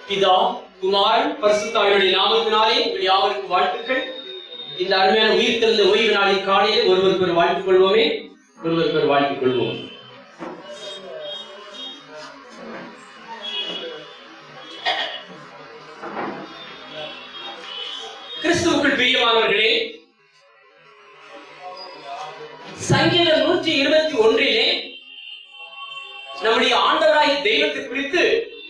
பிதா குமாரன் பரிசுத்தாவினுடைய நாமத்தினாலே உங்கள் யாவருக்கு வாழ்த்துக்கள் இந்த அருமையான உயிர் திறந்த ஓய்வு நாளின் காலையில் ஒருவருக்கு ஒரு வாழ்த்துக் கொள்வோமே ஒருவருக்கு ஒரு வாழ்த்துக் கொள்வோம் கிறிஸ்துவுக்குள் பிரியமானவர்களே சங்கீதம் நூற்றி இருபத்தி ஒன்றிலே நம்முடைய ஆண்டவராய் தெய்வத்தை குறித்து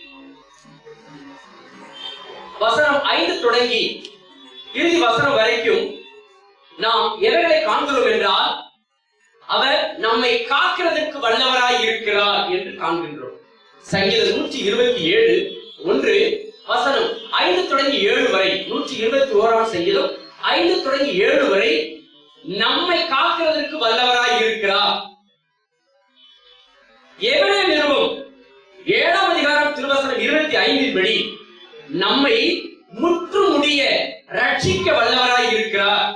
வசனம் ஐந்து தொடங்கி இறுதி வசனம் வரைக்கும் நாம் எவர்களை காண்கிறோம் என்றால் அவர் நம்மை காக்கிறதற்கு வல்லவராய் இருக்கிறார் என்று காண்கின்றோம் சங்கீதம் நூற்றி இருபத்தி ஏழு ஒன்று வசனம் ஐந்து தொடங்கி ஏழு வரை நூற்றி இருபத்தி ஓராம் சங்கீதம் ஐந்து தொடங்கி ஏழு வரை நம்மை காக்கிறதற்கு வல்லவராய் இருக்கிறார் எவரே நிறுவம் ஏழாம் அதிகாரம் திருவசனம் இருபத்தி ஐந்தின் படி நம்மை முற்று முடிய ரட்சிக்க வல்லவராய் இருக்கிறார்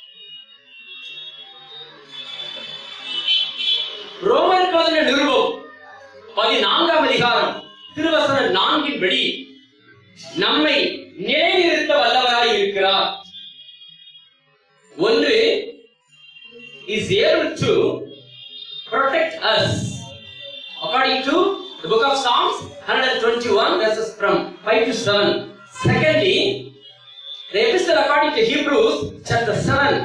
ரோமர் கலந்த நிருபம் பதினான்காம் அதிகாரம் திருவசனம் நான்கின் படி நம்மை நிலைநிறுத்த வல்லவராய் இருக்கிறார் ஒன்று is able to protect us according to the book of Psalms 121 verses from 5 to 7. Secondly, the epistle according to Hebrews chapter 7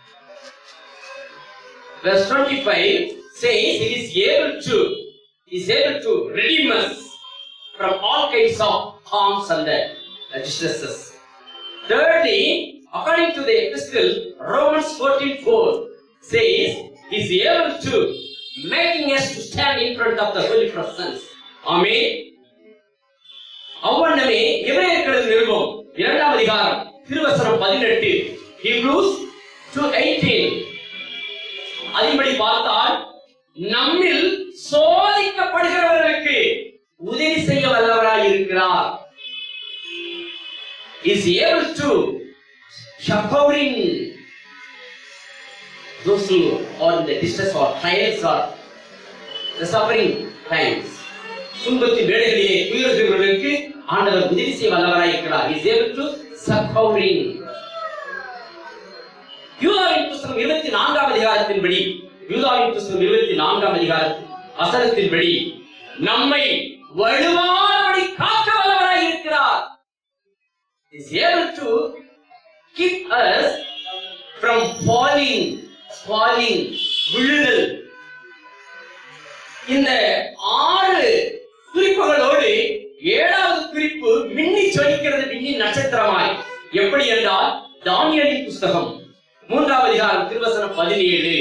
verse 25 says he is able to is able to redeem us from all kinds of harms and uh, distresses. Thirdly, according to the epistle Romans 14:4 says he is able to making us to stand in front of the holy presence. Amen. அவ்வண்ணமே எபிரேயர்களின் நிருபம் இரண்டாம் அதிகாரம் திருவசனம் பதினெட்டு Hebrews two eighteen அதன்படி பார்த்தால் நம்மில் சோதிக்கப்படுகிறவர்களுக்கு உதவி செய்ய வல்லவராய் இருக்கிறார் is able to suffering those who are in the distress or trials or the suffering times துன்பத்தின் வேலைகளிலே துயரப்படுகிறவர்களுக்கு ஆண்டவர் உதவி செய்ய வல்லவராய் இருக்கிறார் is able to suffering யூதாவின் புஸ்தகம் இருபத்தி நான்காம் அதிகாரத்தின்படி யூதாவின் புஸ்தகம் இருபத்தி நான்காம் அதிகாரத்தின் வசனத்தின்படி நம்மை வலுவானபடி காக்க வல்லவராய் இருக்கிறார் is able to keep us from falling falling விழுதல் இந்த ஆறு குறிப்புகளோடு ஏழாவது குறிப்பு மின்னி சொலிக்கிறது மின்னி நட்சத்திரமாய் எப்படி என்றால் தானியலின் புஸ்தகம் மூன்றாவது அதிகாரம் திருவசனம் பதினேழு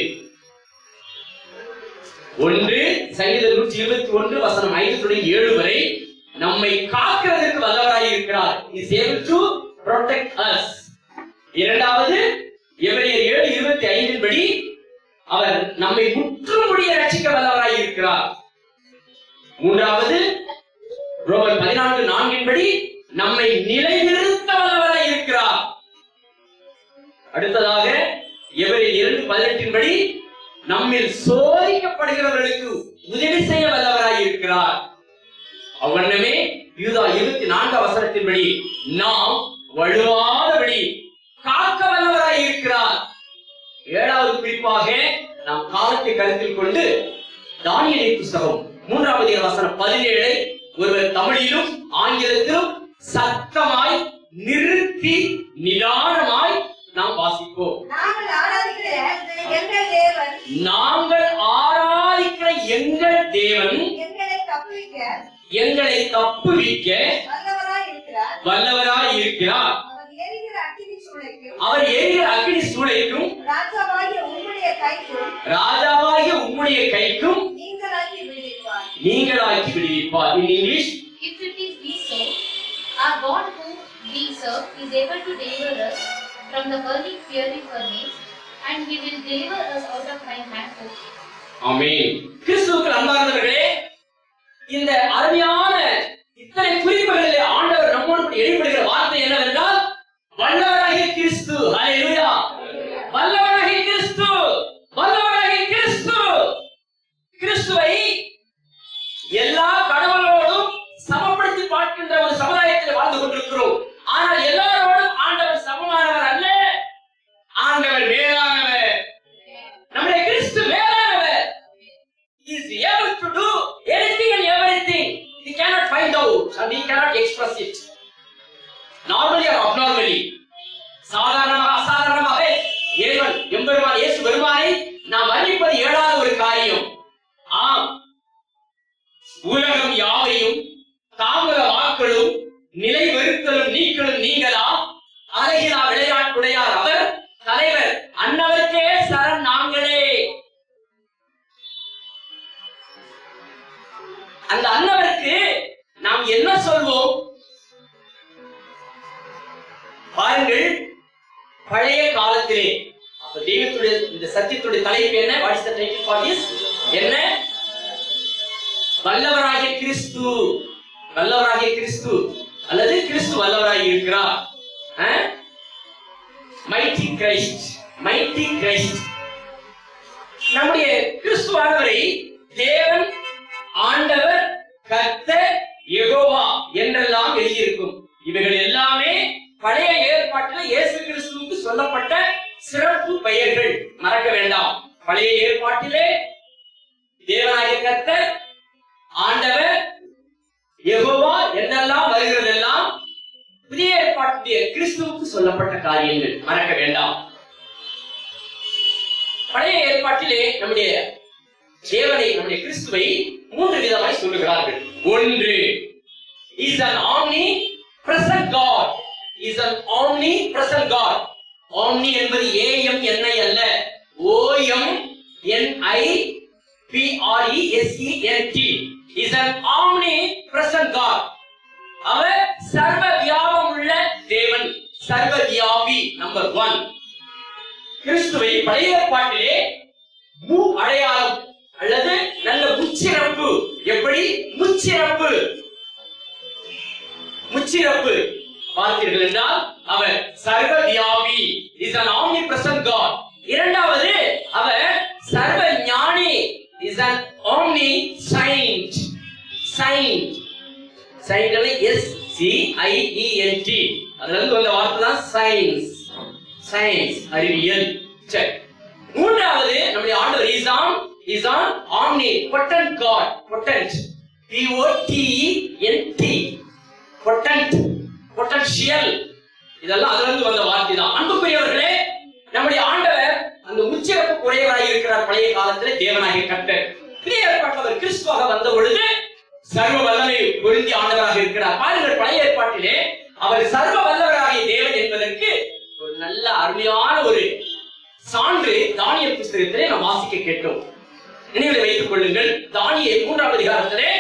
ஒன்று சங்கீதம் நூற்றி இருபத்தி ஒன்று வசனம் ஐந்து தொடங்கி ஏழு வரை நம்மை காக்கிறதற்கு வல்லவராய் இருக்கிறார் is able to protect us இரண்டாவது எபிரேயர் ஏழு இருபத்தி ஐந்தின் படி அவர் நம்மை முற்றுமுடிய ரட்சிக்க வல்லவராய் இருக்கிறார் மூன்றாவது ரோமர் பதினான்கு நான்கின் படி நம்மை நிலைநிறுத்த வல்லவராய் இருக்கிறார் அடுத்ததாக எவரில் இரண்டு பதினெட்டின் படி நம்மில் சோதிக்கப்படுகிறவர்களுக்கு உதவி செய்ய வல்லவராய் இருக்கிறார் அவ்வண்ணமே யூதா இருபத்தி நான்காம் வசனத்தின்படி நாம் வலுவாதபடி காக்க வல்லவராய் இருக்கிறார் ஏழாவது குறிப்பாக நாம் காலத்தை கருத்தில் கொண்டு தானியலை புஸ்தகம் மூன்றாவது வசனம் பதினேழை ஒருவர் தமிழிலும் ஆங்கிலத்திலும் சத்தமாய் நிறுத்தி நிதானமாய் நாம் வாசிப்போம் நாங்கள் ஆராதிக்கிற எங்கள் தேவன் நாங்கள் ஆராதிக்கிற எங்கள் தேவன் எங்களை தப்புவிக்க எங்களை தப்புவிக்க வல்லவராய் இருக்கிறார் வல்லவராய் இருக்கிறார் அவர் எரிகிற அக்கினி சூளைக்கும் அவர் எரிகிற அக்னி சூளைக்கும் ராஜாவாகிய உம்முடைய கைக்கும் ராஜாவாகிய உம்முடைய கைக்கும் நீங்களாக்கி விடுவிப்பார் நீங்களாக்கி விடுவிப்பார் in English If it is be so, our God whom we serve is able to deliver us from the burning fiery furnace, and he will deliver us out of thine hand, O King. ஆமென் கிறிஸ்துவுக்கு அன்பார்ந்தவர்களே இந்த அருமையான இத்தனை குறிப்புகளிலே ஆண்டவர் நம்மோடு கூட எழுப்படுகிற வார்த்தை என்னவென்றால் வல்லவராகிய கிறிஸ்து ஹalleluya வல்லவராகிய கிறிஸ்து வல்லவராகிய கிறிஸ்து கிறிஸ்துவை எல்லா கடவுளோடும் சமப்படுத்தி பார்க்கின்ற ஒரு சமுதாயத்தில் find out and we cannot express it. Normally or abnormally. சாதாரணமாக அசாதாரணமாக இறைவன் எம்பெருமான் இயேசு பெருமானை நாம் வர்ணிப்பது ஏழாத ஒரு காரியம் ஆம் உலகம் யாவையும் தாமத வாக்களும் நிலை வெறுத்தலும் நீக்களும் நீங்களா அழகிலா விளையாட்டுடையார் அவர் தலைவர் அன்னவருக்கே சரண் நாங்களே அந்த அன்னவருக்கு நாம் என்ன சொல்வோம் பாருங்கள் பழைய காலத்திலே அப்ப தெய்வத்துடைய இந்த சத்தியத்துடைய தலைப்பு என்ன what's the title for this என்ன வல்லவராகிய கிறிஸ்து வல்லவராகிய கிறிஸ்து அல்லது கிறிஸ்து வல்லவராகி இருக்கிறார் மைட்டி கிரைஸ்ட் மைட்டி கிரைஸ்ட் நம்முடைய கிறிஸ்துவானவரை தேவன் ஆண்டவர் கர்த்தர் யெகோவா என்றெல்லாம் எழுதியிருக்கும் இவைகள் எல்லாமே பழைய ஏற்பாட்டில் இயேசு கிறிஸ்துவுக்கு சொல்லப்பட்ட சிறப்பு பெயர்கள் மறக்க வேண்டாம் பழைய ஏற்பாட்டிலே தேவனாகிய கர்த்தர் ஆண்டவர் யெகோவா என்றெல்லாம் வருகிறதெல்லாம் புதிய ஏற்பாட்டுடைய கிறிஸ்துவுக்கு சொல்லப்பட்ட காரியங்கள் மறக்க வேண்டாம் பழைய ஏற்பாட்டிலே நம்முடைய தேவனை நம்முடைய கிறிஸ்துவை மூன்று விதமாய் சொல்லுகிறார்கள் ஒன்று is an omni present god is an omni present god omni என்பது ஏஎம் என்ஐ அல்ல O M N I P R E S E N T is an omni present god அவர் சர்வ வியாபம் உள்ள தேவன் சர்வ வியாபி நம்பர் ஒன் கிறிஸ்துவை பழைய ஏற்பாட்டிலே மு அடையாளம் அல்லது நல்ல முச்சிறப்பு எப்படி முச்சிறப்பு முச்சிறப்பு பார்த்தீர்கள் என்றால் அவர் சர்வ வியாபி இஸ் an omnipresent god இரண்டாவது அவர் சர்வ ஞானி is an omni saint saint saint S C I E N T அதுல இருந்து வந்த வார்த்தை தான் சயின்ஸ் சயின்ஸ் அறிவியல் சரி மூன்றாவது நம்முடைய ஆண்டவர் is an is an omnipotent god potent P O T N T potent potential இதெல்லாம் அதுல இருந்து வந்த வார்த்தை தான் அன்புக்குரியவர்களே நம்முடைய ஆண்டவர் அந்த உச்சிறப்பு குறைவராய் இருக்கிறார் பழைய காலத்திலே தேவனாகிய கர்த்தர் புதிய ஏற்பாட்டவர் கிறிஸ்துவாக வந்த பொழுது சர்வ வல்லமை பொருந்தி ஆண்டவராக இருக்கிறார் பாருங்கள் பழைய ஏற்பாட்டிலே அவர் சர்வ வல்லவராகிய தேவன் என்பதற்கு ஒரு நல்ல அருமையான ஒரு சான்று தானியல் புஸ்தகத்திலே நாம் வாசிக்க கேட்டோம் நினைவில் வைத்துக் கொள்ளுங்கள் தானியல் மூன்றாவது அதிகாரத்திலே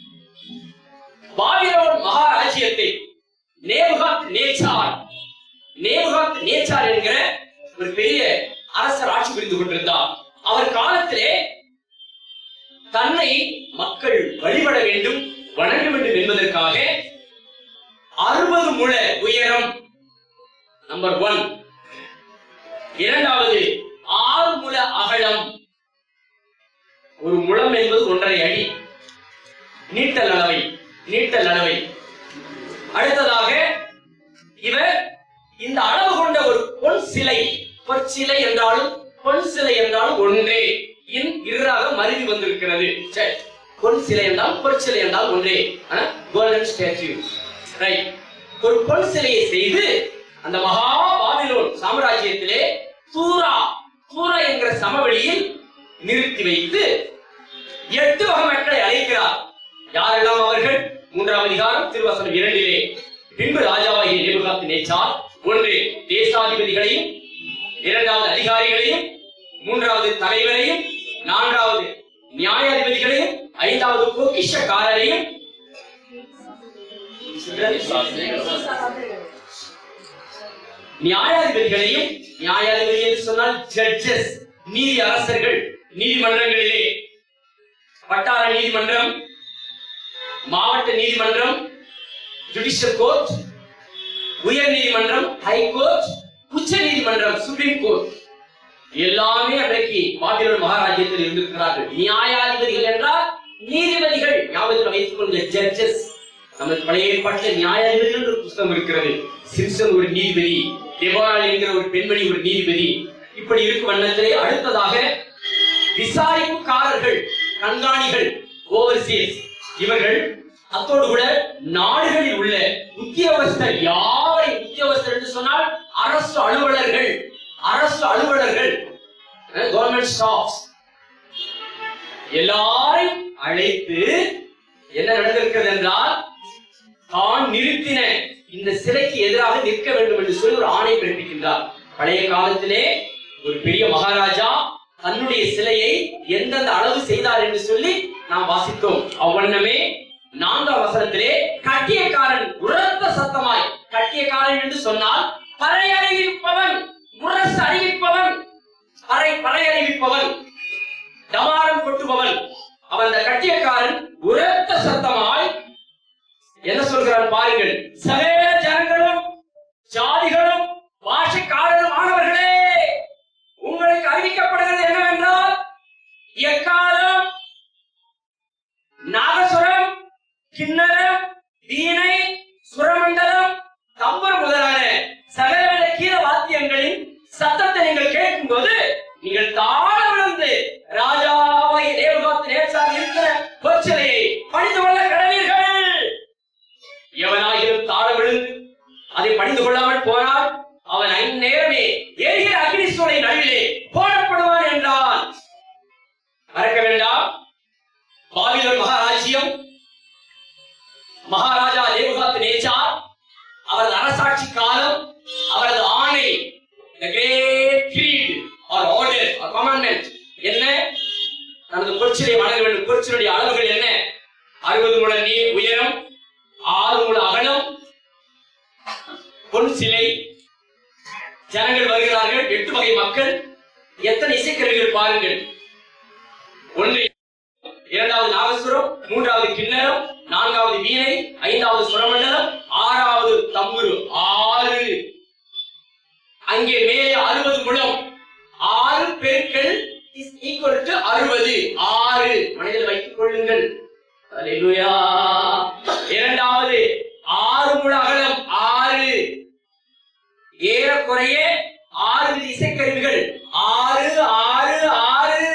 பாபிலோன் மகாராஜ்யத்தை நேபுகாத் நேச்சார் நேபுகாத் நேச்சார் என்கிற ஒரு பெரிய அரசர் ஆட்சி புரிந்து கொண்டிருந்தார் அவர் காலத்திலே தன்னை மக்கள் வழிபட வேண்டும் வணங்க வேண்டும் என்பதற்காக அறுபது முழ உயரம் நம்பர் ஒன் இரண்டாவது ஆறு முழ அகலம் ஒரு முழம் என்பது ஒன்றரை அடி நீட்டல் அளவை நீட்டல் அளவை அடுத்ததாக இவர் இந்த அளவு கொண்ட ஒரு பொன் சிலை பொற்சிலை என்றாலும் பொன் சிலை என்றாலும் ஒன்றே இன் இராக மருவி வந்திருக்கிறது சரி பொன் சிலை என்றால் பொற்சிலை என்றால் ஒன்றே கோல்டன் ஸ்டாச்சு ரைட் ஒரு பொன் சிலையை செய்து அந்த மகா பாபிலோன் சாம்ராஜ்யத்திலே தூரா தூரா என்கிற சமவெளியில் நிறுத்தி வைத்து எட்டு வகை மக்களை அழைக்கிறார் யாரெல்லாம் அவர்கள் மூன்றாம் அதிகாரம் திருவசனம் இரண்டிலே பின்பு ராஜாவாகிய நேபுகாத்து நேச்சார் ஒன்று தேசாதிபதிகளையும் இரண்டாவது அதிகாரிகளையும் மூன்றாவது தலைவரையும் நான்காவது நியாயாதிபதிகளையும் ஐந்தாவது பொக்கிஷக்காரரையும் நியாயாதிபதிகளையும் நியாயாதிபதி என்று சொன்னால் ஜட்ஜஸ் நீதி அரசர்கள் நீதிமன்றங்களிலே வட்டார நீதிமன்றம் மாவட்ட நீதிமன்றம் ஜுடிஷியல் கோர்ட் உயர் நீதிமன்றம் ஹை கோர்ட் உச்ச நீதிமன்றம் சுப்ரீம் கோர்ட் எல்லாமே அன்றைக்கு பாபிலோன் மகாராஜ்யத்தில் இருந்திருக்கிறார்கள் நியாயாதிபதிகள் என்றால் நீதிபதிகள் ஞாபகத்தில் வைத்துக் கொண்ட ஜட்ஜஸ் நமக்கு பழைய ஏற்பாட்டில் நியாயாதிபதிகள் ஒரு புத்தகம் இருக்கிறது சிம்சன் ஒரு நீதிபதி டெபோரால் என்கிற ஒரு பெண்மணி ஒரு நீதிபதி இப்படி இருக்கும் வண்ணத்திலே அடுத்ததாக விசாரிப்புக்காரர்கள் கண்காணிகள் ஓவர்சீஸ் இவர்கள் அத்தோடு கூட நாடுகளில் உள்ள உத்தியோகஸ்தர் யாரை உத்தியோகஸ்தர் என்று சொன்னால் அரசு அலுவலர்கள் அரசு அலுவலர்கள் கவர்மெண்ட் ஸ்டாஃப்ஸ் எல்லாரையும் அழைத்து என்ன நடந்திருக்கிறது என்றால் தான் நிறுத்தின இந்த சிலைக்கு எதிராக நிற்க வேண்டும் என்று சொல்லி ஒரு ஆணை பிறப்பிக்கின்றார் பழைய காலத்திலே ஒரு பெரிய மகாராஜா தன்னுடைய சிலையை எந்தெந்த அளவு செய்தார் என்று சொல்லி நாம் வாசித்தோம் அவ்வண்ணமே நான்காம் வசனத்திலே கட்டியக்காரன் உரத்த சத்தமாய் கட்டியக்காரன் என்று சொன்னால் பறை அறிவிப்பவன் முரசு அறிவிப்பவன் பறை பறை அறிவிப்பவன் டமாரம் கொட்டுபவன் அவன் அந்த கட்டியக்காரன் உரத்த சத்தமாய் என்ன சொல்கிறான் பாருங்கள் சகல ஜனங்களும் ஜாதிகளும் பாஷைக்காரரும் மாணவர்களே உங்களுக்கு அறிவிக்கப்படுகிறது என்னவென்றால் எக்காலம் நாகசுரம் கிண்ணரம் வீணை சுரமண்டலம் தம்பர் முதலான சகலவித கீத வாத்தியங்களின் சத்தத்தை நீங்கள் கேட்கும்போது நீங்கள் தாழ விழுந்து ராஜாவை தேவகாத்து நேசாக இருக்கிற பொற்சிலையை பணிந்து கொள்ள கடவீர்கள் எவனாயிரம் தாழ விழுந்து அதை பணிந்து கொள்ளாமல் போனால் அவன் அந்நேரமே எரிகிற அக்னி சூளை நடுவிலே போடப்படுவான் என்றான் மறக்க வேண்டாம் பாபிலோன் மகாராஜ்யம் மகாராஜா தேவகாத் நேச்சார் அவரது அரசாட்சி காலம் அவரது ஆணை the great creed or order or commandment என்ன தனது பொற்சிலை வணங்க வேண்டும் பொற்சிலுடைய அளவுகள் என்ன அறுபது முழ நீர் உயரம் ஆறு முழ அகலம் பொன் சிலை ஜனங்கள் வருகிறார்கள் எட்டு வகை மக்கள் எத்தனை இசைக்கருவிகள் பாருங்கள் ஒன்று இரண்டாவது நாகசுரம் மூன்றாவது கிண்ணரம் நான்காவது வீணை ஐந்தாவது சுரமண்டலம் ஆறாவது தம்புரு ஆறு அங்கே மேலே அறுபது முழம் ஆறு பெருக்கள் இஸ் ஈக்குவல் டு அறுபது ஆறு மனதில் வைத்துக் கொள்ளுங்கள் அல்லேலூயா இரண்டாவது ஆறு முழ அகலம் ஆறு ஏறக்குறைய ஆறு வித இசைக்கருவிகள் ஆறு ஆறு ஆறு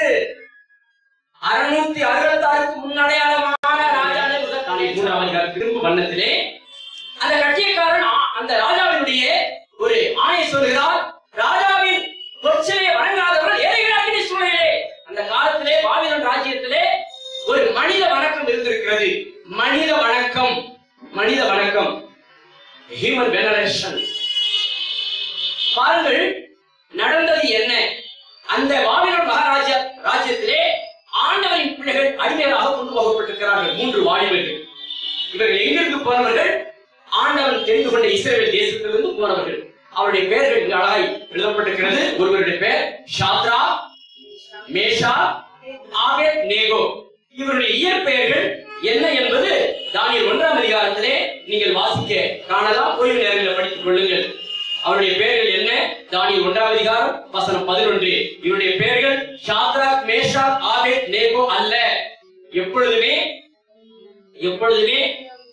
அறுநூத்தி அறுபத்தாறுக்கு முன்னடையாளமான ராஜாவை முதல் மூன்றாம் அதிகாரம் திரும்ப வண்ணத்திலே அந்த கட்சியக்காரன் ஆ- அந்த ராஜாவினுடைய ஒரு ஆணை சொல்கிறார் ராஜாவின் பொற்சிலையை வணங்காதவர்கள் ஏழைகளாக்கின சூழ்நிலை அந்த காலத்திலே பாபிலோன் ராஜ்யத்திலே ஒரு மனித வணக்கம் இருந்திருக்கிறது மனித வணக்கம் மனித வணக்கம் ஹியூமன் வெனரேஷன் பாருங்கள் நடந்தது என்ன அந்த பாபிலோன் மகாராஜா ராஜ்யத்திலே ஆண்டவரின் பிள்ளைகள் அடிமைகளாக கொண்டு போகப்பட்டிருக்கிறார்கள் மூன்று வாலிபர்கள் இவர்கள் எங்கிருந்து போனவர்கள் ஆண்டவன் தெரிந்து கொண்ட இஸ்ரேல் தேசத்திலிருந்து போனவர்கள் அவருடைய பெயர்கள் இங்கு அழகாய் எழுதப்பட்டிருக்கிறது ஒருவருடைய பெயர் ஷாத்ரா மேஷா ஆபேத் நேகோ இவருடைய இயற்பெயர்கள் என்ன என்பது தானியல் ஒன்றாம் அதிகாரத்திலே நீங்கள் வாசிக்க காணலாம் ஓய்வு நேரங்களில் படித்துக் கொள்ளுங்கள் அவருடைய பெயர்கள் என்ன தானியல் ஒன்றாம் அதிகாரம் வசனம் பதினொன்று இவருடைய பெயர்கள் ஷாத்ராக் மேஷாக் ஆபேத் நேகோ அல்ல எப்பொழுதுமே எப்பொழுதுமே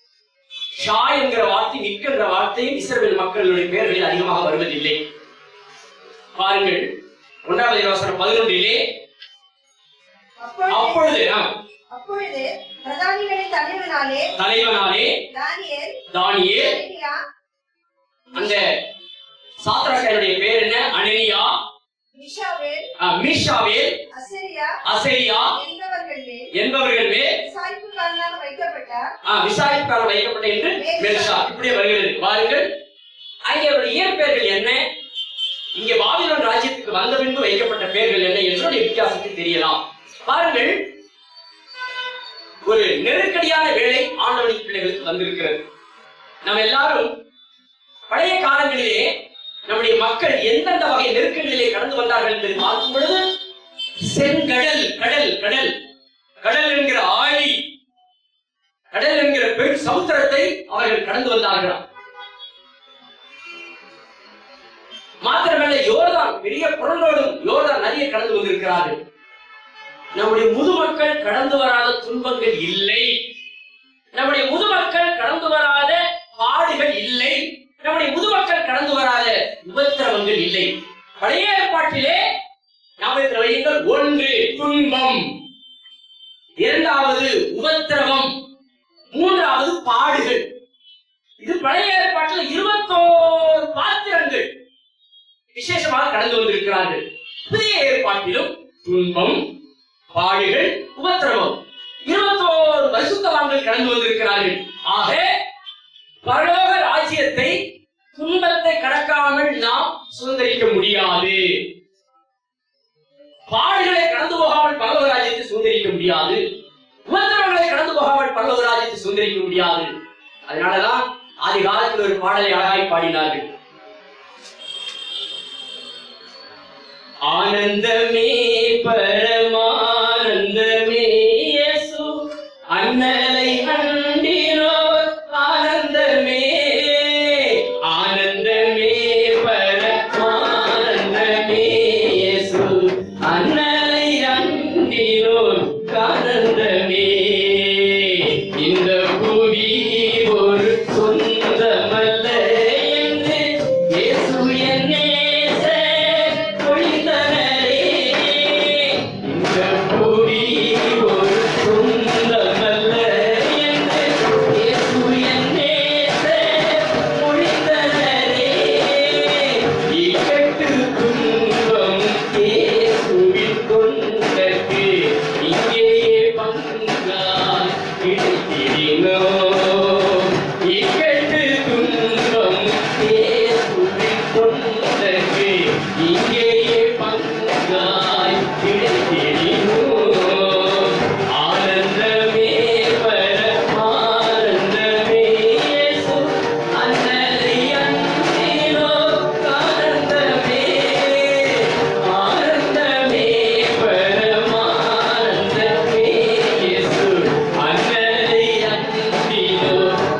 ஷா என்கிற வார்த்தை நிற்கின்ற வார்த்தையும் இஸ்ரவேல் மக்களுடைய பெயர்களில் அதிகமாக வருவதில்லை பாருங்கள் ஒன்றாவது வசனம் பதினொன்றிலே அப்பொழுது அப்பொழுது ஆ, அப்பொழுது பிரதானிகளின் தலைவனாலே தலைவனாலே தானியேல் தானியேல் அனனியா, அந்த சாத்திரக்காரனுடைய பேர் என்ன அனனியா மிஷாவேல் ஆ, மீஷாவேல் அசரியா அசரியா என்பவர்கள் மேல் என்பவர்கள் மேல் விசாரிப்புக்காரனாக வைக்கப்பட்ட ஆ, விசாரிப்புக்காரன் வைக்கப்பட்ட என்று மெல்ஷா இப்படியே வருகிறது பாருங்கள் அங்கே அவருடைய இயற்பெயர்கள் என்ன இங்கே பாபிலோன் ராஜ்யத்துக்கு வந்த பின்பு வைக்கப்பட்ட பெயர்கள் என்ன என்று ஒரு வித்தியாசத்தை தெரியலாம் பாருங்கள் ஒரு நெருக்கடியான வேலை ஆண்டவனின் பிள்ளைகளுக்கு வந்திருக்கிறது நம்ம எல்லாரும் பழைய காலங்களிலே நம்முடைய மக்கள் எந்தெந்த வகை நெருக்கடிகளிலே கடந்து வந்தார்கள் என்பதை பார்க்கும் பொழுது செங்கடல் கடல் கடல் கடல் என்கிற ஆழி கடல் என்கிற பெரும் சமுத்திரத்தை அவர்கள் கடந்து வந்தார்களாம் மாத்திரமல்ல யோர்தான் பெரிய புறந்தோடும் யோர்தான் நதியை கடந்து வந்திருக்கிறார்கள் நம்முடைய முதுமக்கள் கடந்து வராத துன்பங்கள் இல்லை நம்முடைய முதுமக்கள் கடந்து வராத பாடுகள் இல்லை நம்முடைய முதுமக்கள் கடந்து வராத உபத்திரவங்கள் இல்லை பழைய ஏற்பாட்டிலே ஞாபகத்தில் வையுங்கள் ஒன்று துன்பம் இரண்டாவது உபத்திரவம் மூன்றாவது பாடுகள் இது பழைய ஏற்பாட்டில் இருபத்தோரு பாத்திரங்கள் விசேஷமாக கடந்து வந்திருக்கிறார்கள் புதிய ஏற்பாட்டிலும் துன்பம் பாடுகள் உபத்திரவம் இருபத்தோரு பரிசுத்தவான்கள் கடந்து வந்திருக்கிறார்கள் ஆக பரலோக ராஜ்யத்தை துன்பத்தை கடக்காமல் நாம் சுதந்திரிக்க முடியாது பாடுகளை கடந்து போகாமல் பரலோக ராஜ்யத்தை சுதந்திரிக்க முடியாது உபத்திரவங்களை கடந்து போகாமல் பரலோக ராஜ்யத்தை சுதந்திரிக்க முடியாது அதனாலதான் ஆதி காலத்தில் ஒரு பாடலை அழகாய் பாடினார்கள் ஆனந்தமே பரமானந்தமே இயேசு அண்ணலை அண்டினோர் ஆனந்தமே ஆனந்தமே பரமானந்தமே இயேசு அண்ணலை அண்டினோர் ஆனந்தமே இந்த புவி ஒரு சொந்தமல்ல என்று இயேசு என்னே பொழிந்தனரே இந்த புவி ஒரு சொந்தமல்ல என்று இயேசு என்னே பொழிந்தனரே இக்கட்டு துன்பம் இயேசுவின் கொண்டற்கு இங்கேயே பங்காய் கிடைத்திடினோ இக்கட்டு துன்பம் இயேசுவின் கொண்டற்கு இங்கேயே பங்காய் கிடைத்திடினோ ஆனந்தமே பரமானந்தமே இயேசு அன்னலை அன்பிலோ ஆனந்தமே ஆனந்தமே பரமானந்தமே இயேசு அன்னலை அன்பிலோ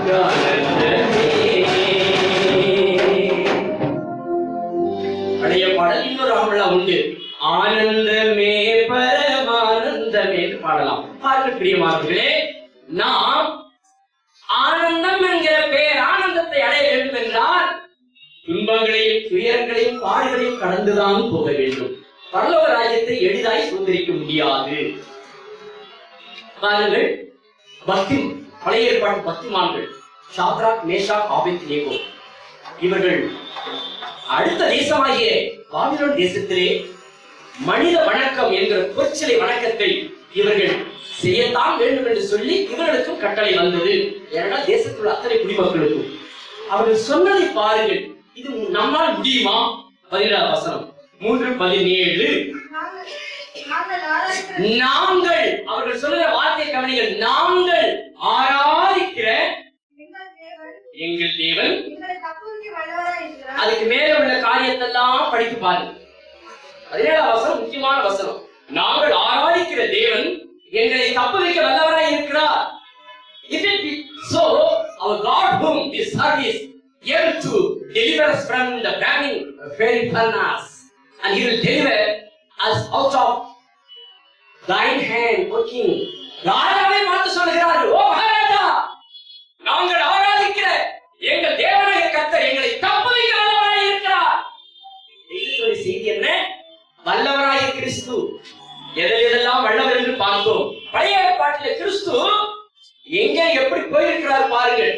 ஆனந்தமே பழைய பாடல் இன்னொரு ஆம்பளா உண்டு ஆனந்தமே பரமானந்தமே என்று பாடலாம் பாருங்கள் பிரியமானவர்களே நாம் ஆனந்தம் என்கிற பெயர் ஆனந்தத்தை அடைய வேண்டும் என்றால் துன்பங்களையும் துயரங்களையும் பாடுகளையும் கடந்துதான் போக வேண்டும் பரலோக ராஜ்யத்தை எளிதாய் சுதந்திரிக்க முடியாது பாருங்கள் பக்தி பழைய ஏற்பாட்டு பக்திமான்கள் ஷாத்ராக் மேஷாக் ஆபித் நேகோ இவர்கள் அடுத்த தேசமாகிய பாபிலோன் தேசத்திலே மனித வணக்கம் என்கிற பொற்சிலை வணக்கத்தை இவர்கள் செய்யத்தான் வேண்டும் என்று சொல்லி இவர்களுக்கும் கட்டளை வந்தது ஏன்னா தேசத்தில் உள்ள அத்தனை குடிமக்களுக்கும் அவர்கள் சொன்னதை பாருங்கள் இது நம்மால் முடியுமா பதினேழாம் வசனம் மூன்று பதினேழு நாங்கள் நாங்கள் ஆராய்கிற நாங்கள் அவர்கள் சொல்லுகிற வார்த்தை கவனிகள் நாங்கள் ஆராதிக்கிற எங்கள் தேவன் எங்கள் தேவன் எங்களை தப்புவிக்க வல்லவராய் இருக்கிறார் அதுக்கு மேல உள்ள காரியத்தெல்லாம் படித்து பாருங்க பதினேழாம் வசனம் முக்கியமான வசனம் நாங்கள் ஆராதிக்கிற தேவன் எங்களை தப்புவிக்க வல்லவராய் இருக்கிறார் If it be so, our God whom we serve is able to deliver us from the burning fiery furnace, and He will deliver us out of thine hand, O King. ராஜாவை பார்த்து சொல்லுகிறார்கள் ஓ மகாராஜா நாங்கள் ஆராதிக்கிற எங்கள் தேவனாகிய கர்த்தர் எங்களை தப்புவிக்க வல்லவராய் இருக்கிறார் செய்தித்துறை செய்தி என்ன வல்லவராய் கிறிஸ்து எதில் எதெல்லாம் வல்லவர் என்று பார்த்தோம் பழைய ஏற்பாட்டிலே கிறிஸ்து எங்கே எப்படி போயிருக்கிறார் பாருங்கள்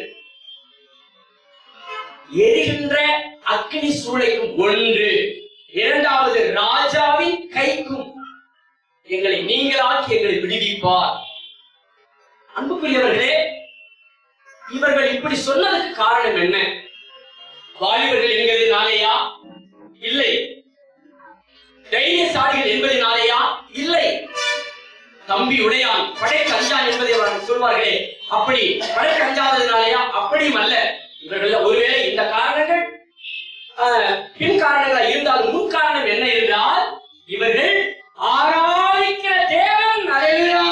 எரிகின்ற அக்னி சூளைக்கும் ஒன்று இரண்டாவது ராஜாவின் கைக்கும் எங்களை நீங்களாக்கி எங்களை விடுவிப்பார் அன்புக்குரியவர்களே இவர்கள் இப்படி சொன்னதுக்கு காரணம் என்ன வாலிபர்கள் என்பதனாலேயா இல்லை தைரியசாலிகள் என்பதனாலேயா இல்லை தம்பி உடையான் படைக்கு அஞ்சான் என்பதை அவர்கள் சொல்வார்களே அப்படி படைக்கு அஞ்சாததுனாலயா அப்படியும் அல்ல இவர்கள் ஒருவேளை இந்த காரணங்கள் ஆஹ், பின் காரணங்களா இருந்தாலும் முன் காரணம் என்ன என்றால் இவர்கள் ஆராதிக்கிற தேவன் அலையா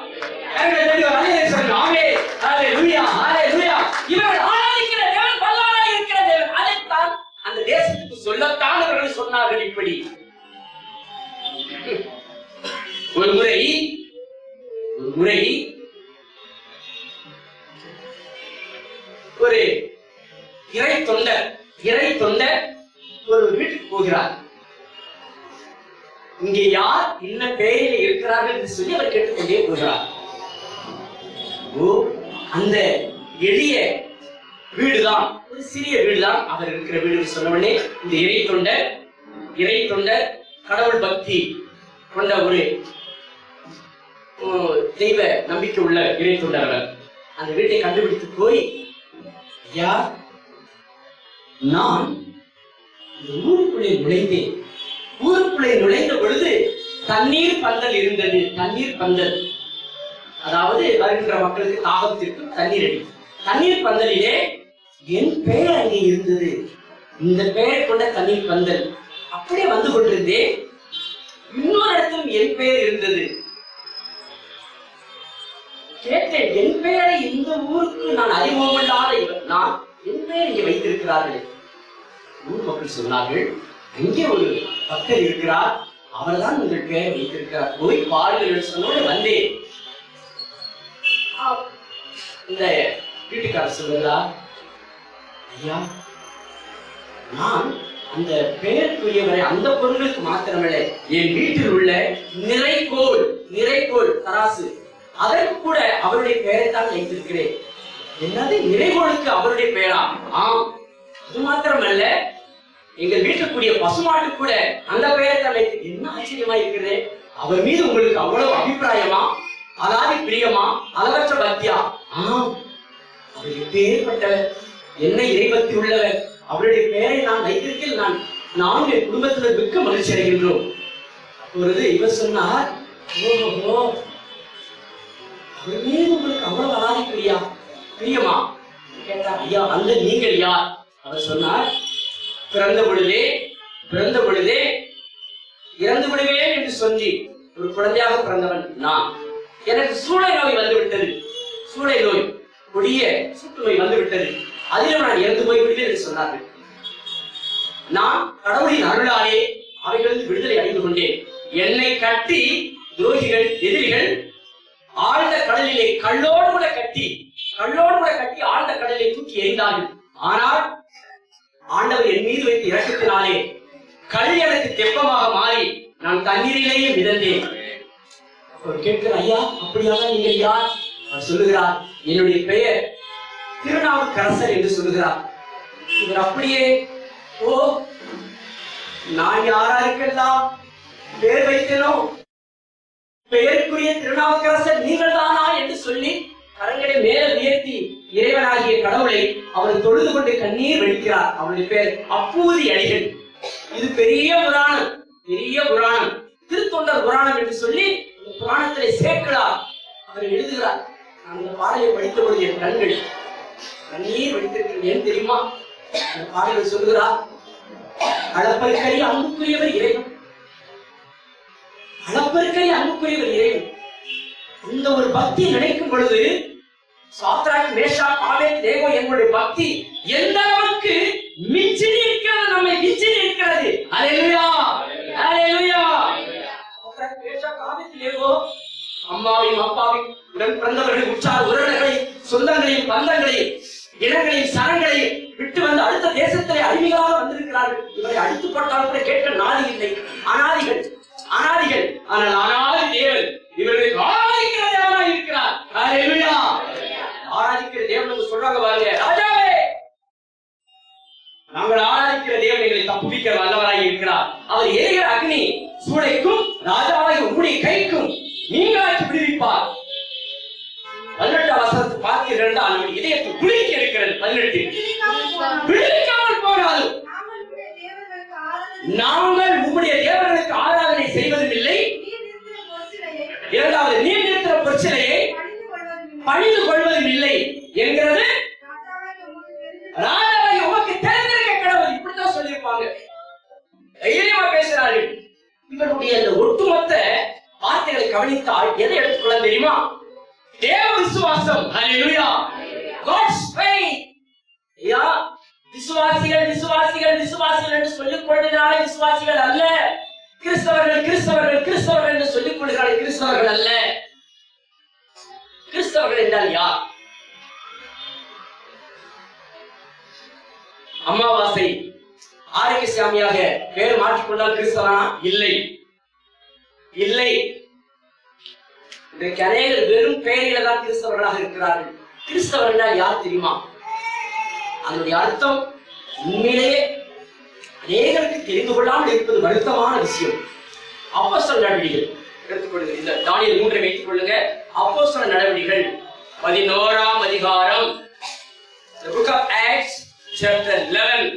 இவர்கள் ஆராதிக்கிற தேவன் பல்லாராய் இருக்கிற தேவன் அதைத்தான் அந்த தேசத்துக்கு சொல்லத்தான் அவர்கள் சொன்னார்கள் இப்படி ஒரு முறை ஒரு முறை ஒரு இறை தொண்டர் இறை தொண்டர் ஒரு வீட்டுக்கு போகிறார் இங்கே யார் இன்ன பெயரில் இருக்கிறார்கள் என்று சொல்லி அவர் கேட்டுக்கொண்டே போகிறார் ஓ அந்த எளிய வீடுதான் ஒரு சிறிய வீடுதான் அவர் இருக்கிற வீடு சொன்ன உடனே இந்த இறை தொண்டர் இறை தொண்டர் கடவுள் பக்தி கொண்ட ஒரு உம், தெய்வ நம்பிக்கை உள்ள இறை தொண்டர் அவர் அந்த வீட்டை கண்டுபிடித்து போய் ஐயா நான் இந்த ஊருக்குள்ளே நுழைந்தேன் ஊருக்குள்ளே நுழைந்த பொழுது தண்ணீர் பந்தல் இருந்தது தண்ணீர் பந்தல் அதாவது வருகின்ற மக்களுக்கு தாகத்திற்கு தண்ணீர் அடி தண்ணீர் பந்தலிலே என் பெயர் அங்கே இருந்தது இந்த பெயரை கொண்ட தண்ணீர் பந்தல் அப்படியே வந்து கொண்டிருந்தேன் இன்னொரு இடத்திலும் என் பெயர் இருந்தது கேட்டேன் என் பெயரை இந்த ஊருக்கு நான் அறிமுகமில்லாத இவர் நான் என் பெயர் இங்கே வைத்திருக்கிறார்களே ஊர் மக்கள் சொன்னார்கள் அங்கே ஒரு பக்தர் இருக்கிறார் அவர்தான் உங்கள் பெயரை வைத்திருக்கிறார் போய் பாருங்கள் என்று சொன்னோடு வந்தேன் ஆ, இந்த வீட்டுக்காரர் சொல்லுங்களா ஐயா நான் அந்த பெயருக்குரியவரை அந்த பொருளுக்கு மாத்திரமல்ல என் வீட்டில் உள்ள நிறைகோல் நிறைகோல் தராசு அதற்கு கூட அவருடைய பெயரைத்தான் வைத்திருக்கிறேன் என்னது நிறைகோளுக்கு அவருடைய பெயரா ஆம் அது மாத்திரமல்ல எங்கள் வீட்டுக்குரிய பசுமாட்டு கூட அந்த பெயரை தான் வைத்து என்ன ஆச்சரியமா இருக்கிறது அவர் மீது உங்களுக்கு அவ்வளவு அபிப்பிராயமா அலாதி பிரியமா அளவற்ற பக்தியா ஆம் அவர் எப்பேற்பட்டவர் என்ன இறைபக்தி உள்ளவர் அவருடைய பெயரை நான் வைத்திருக்கேன் நான் நான் என் குடும்பத்தினர் மிக்க மகிழ்ச்சி அடைகின்றோம் அப்பொழுது இவர் சொன்னார் ஓஹோ அவர் மீது உங்களுக்கு அவ்வளவு அலாதி பிரியா பிரியமா கேட்டார் ஐயா அந்த நீங்கள் யார் அவர் சொன்னார் பிறந்த பொழுதே பிறந்த பொழுதே இறந்து விடுவேன் என்று சொல்லி ஒரு குழந்தையாக பிறந்தவன் நான் எனக்கு சூளை நோய் வந்து விட்டது சூளை நோய் கொடிய சூட்டு நோய் வந்து விட்டது அதிலும் நான் இறந்து போய் விடுவேன் என்று சொன்னார்கள் நான் கடவுளின் அருளாலே அவைகளிலிருந்து விடுதலை அடைந்து கொண்டேன் என்னை கட்டி துரோகிகள் எதிரிகள் ஆழ்ந்த கடலிலே கல்லோடு கூட கட்டி கல்லோடு கூட கட்டி ஆழ்ந்த கடலிலே தூக்கி எறிந்தார்கள் ஆனால் ஆண்டவர் என் மீது வைத்த இரக்கத்தினாலே கல் எனக்கு தெப்பமாக மாறி நான் தண்ணீரிலேயே மிதந்தேன் அவர் கேட்கிறார் ஐயா அப்படியாக நீங்கள் யார் அவர் சொல்லுகிறார் என்னுடைய பெயர் திருநாவுக்கரசர் என்று சொல்லுகிறார் இவர் அப்படியே ஓ நான் யாராருக்கெல்லாம் பேர் வைத்தனோ பெயருக்குரிய திருநாவுக்கரசர் நீங்கள் தானா என்று சொல்லி கரங்களை மேல உயர்த்தி இறைவனாகிய கடவுளை அவர் தொழுது கொண்டு கண்ணீர் வெடிக்கிறார் அவருடைய பேர் அப்பூதி அடிகள் இது பெரிய புராணம் பெரிய புராணம் திருத்தொண்டர் புராணம் என்று சொல்லி இந்த புராணத்திலே சேர்க்கிறார் அவர் எழுதுகிறார் நான் இந்த பாடலை படித்த பொழுது என் கண்கள் கண்ணீர் வெடித்திருக்கிறது ஏன் தெரியுமா இந்த பாடலில் சொல்லுகிறார் அளப்பருக்கறி அன்புக்குரியவர் இறைவன் அளப்பருக்கறி அன்புக்குரியவர் இறைவன் இந்த ஒரு பக்தி நினைக்கும் பொழுது சாத்ராக் மேஷா ஆவே தேவோ எங்களுடைய பக்தி எந்த அளவுக்கு மிஞ்சி இருக்கிறது நம்மை மிஞ்சி இருக்கிறது அல்லேலூயா அல்லேலூயா சாத்ராக் மேஷாக் ஆபேத்நேகோ அம்மாவையும் அப்பாவையும் உடன் பிறந்தவர்கள் உற்சாக உறவினர்களையும் சொந்தங்களையும் பந்தங்களையும் இனங்களையும் சனங்களையும் விட்டு வந்து அடுத்த தேசத்திலே அடிமைகளாக வந்திருக்கிறார்கள் இவரை அடித்து போட்டால் கூட கேட்க நாதி இல்லை அனாதிகள் அனாதிகள் ஆனால் அனாதி தேவன் இவர்களுக்கு ஆராதிக்கிற தேவனாக இருக்கிறார் அல்லேலூயா ஆராதிக்கிற தேவன் என்று சொல்றாங்க பாருங்க ராஜாவே நாங்கள் ஆராதிக்கிற தேவன் எங்களை தப்புவிக்க வல்லவராய் இருக்கிறார் அவர் எரிகிற அக்னி சூளைக்கும் ராஜாவாய் உங்களுடைய கைக்கும் நீங்களாக்கி விடுவிப்பார் பதினெட்டாம் வசனத்தை பார்த்தீர்கள் என்றால் நம்முடைய இதயத்தில் குளிக்க இருக்கிறது பதினெட்டு விடுவிக்காமல் போனான். விடுவிக்காமல் போனாலும் நாங்கள் உம்முடைய தேவர்களுக்கு நாங்கள் உம்முடைய தேவர்களுக்கு ஆராதனை ஆராதனை செய்வதும் இல்லை நீர் நிறுத்தின பொற்சிலையை இரண்டாவது நீர் நிறுத்தின பொற்சிலையை பணிந்து கொள்வதும் இல்லை. பணிந்து கொள்வதும் இல்லை என்கிறது ராஜாவாகிய உமக்கு தெரிந்து ராஜாவை உமக்கு தெரிந்திருக்க கடவுள் இப்படித்தான் சொல்லியிருப்பாங்க தைரியமா பேசுறார்கள் இவருடைய அந்த ஒட்டுமொத்த வார்த்தைகளை கவனித்தால் எதை எடுத்துக்கொள்ள தெரியுமா தேவ விசுவாசம் ஹalleluya God's faith ஐயா விசுவாசிகள் விசுவாசிகள் விசுவாசிகள் என்று சொல்லிக் கொள்கிறாரே விசுவாசிகள் அல்ல கிறிஸ்தவர்கள் கிறிஸ்தவர்கள் கிறிஸ்தவர்கள் என்று சொல்லிக் கொள்கிறாரே கிறிஸ்தவர்கள் அல்ல கிறிஸ்தவர்கள் என்றால் யார் அமாவாசை ஆரோக்கியசாமியாக பேர் மாற்றிக்கொண்டால் கிறிஸ்தவனா இல்லை இல்லை இன்றைக்கு அநேகர் வெறும் பெயரில தான் கிறிஸ்தவர்களாக இருக்கிறார்கள் கிறிஸ்தவர் என்றால் யார் தெரியுமா அதனுடைய அர்த்தம் உண்மையிலேயே அநேகருக்கு தெரிந்து கொள்ளாமல் இருப்பது வருத்தமான விஷயம் அப்போஸ்தல நடவடிக்கைகள் எடுத்துக்கொள்ளுங்க இந்த தானியல் மூன்றை வைத்துக் கொள்ளுங்க அப்போஸ்தல நடவடிக்கைகள் பதினோராம் அதிகாரம் The book of Acts chapter 11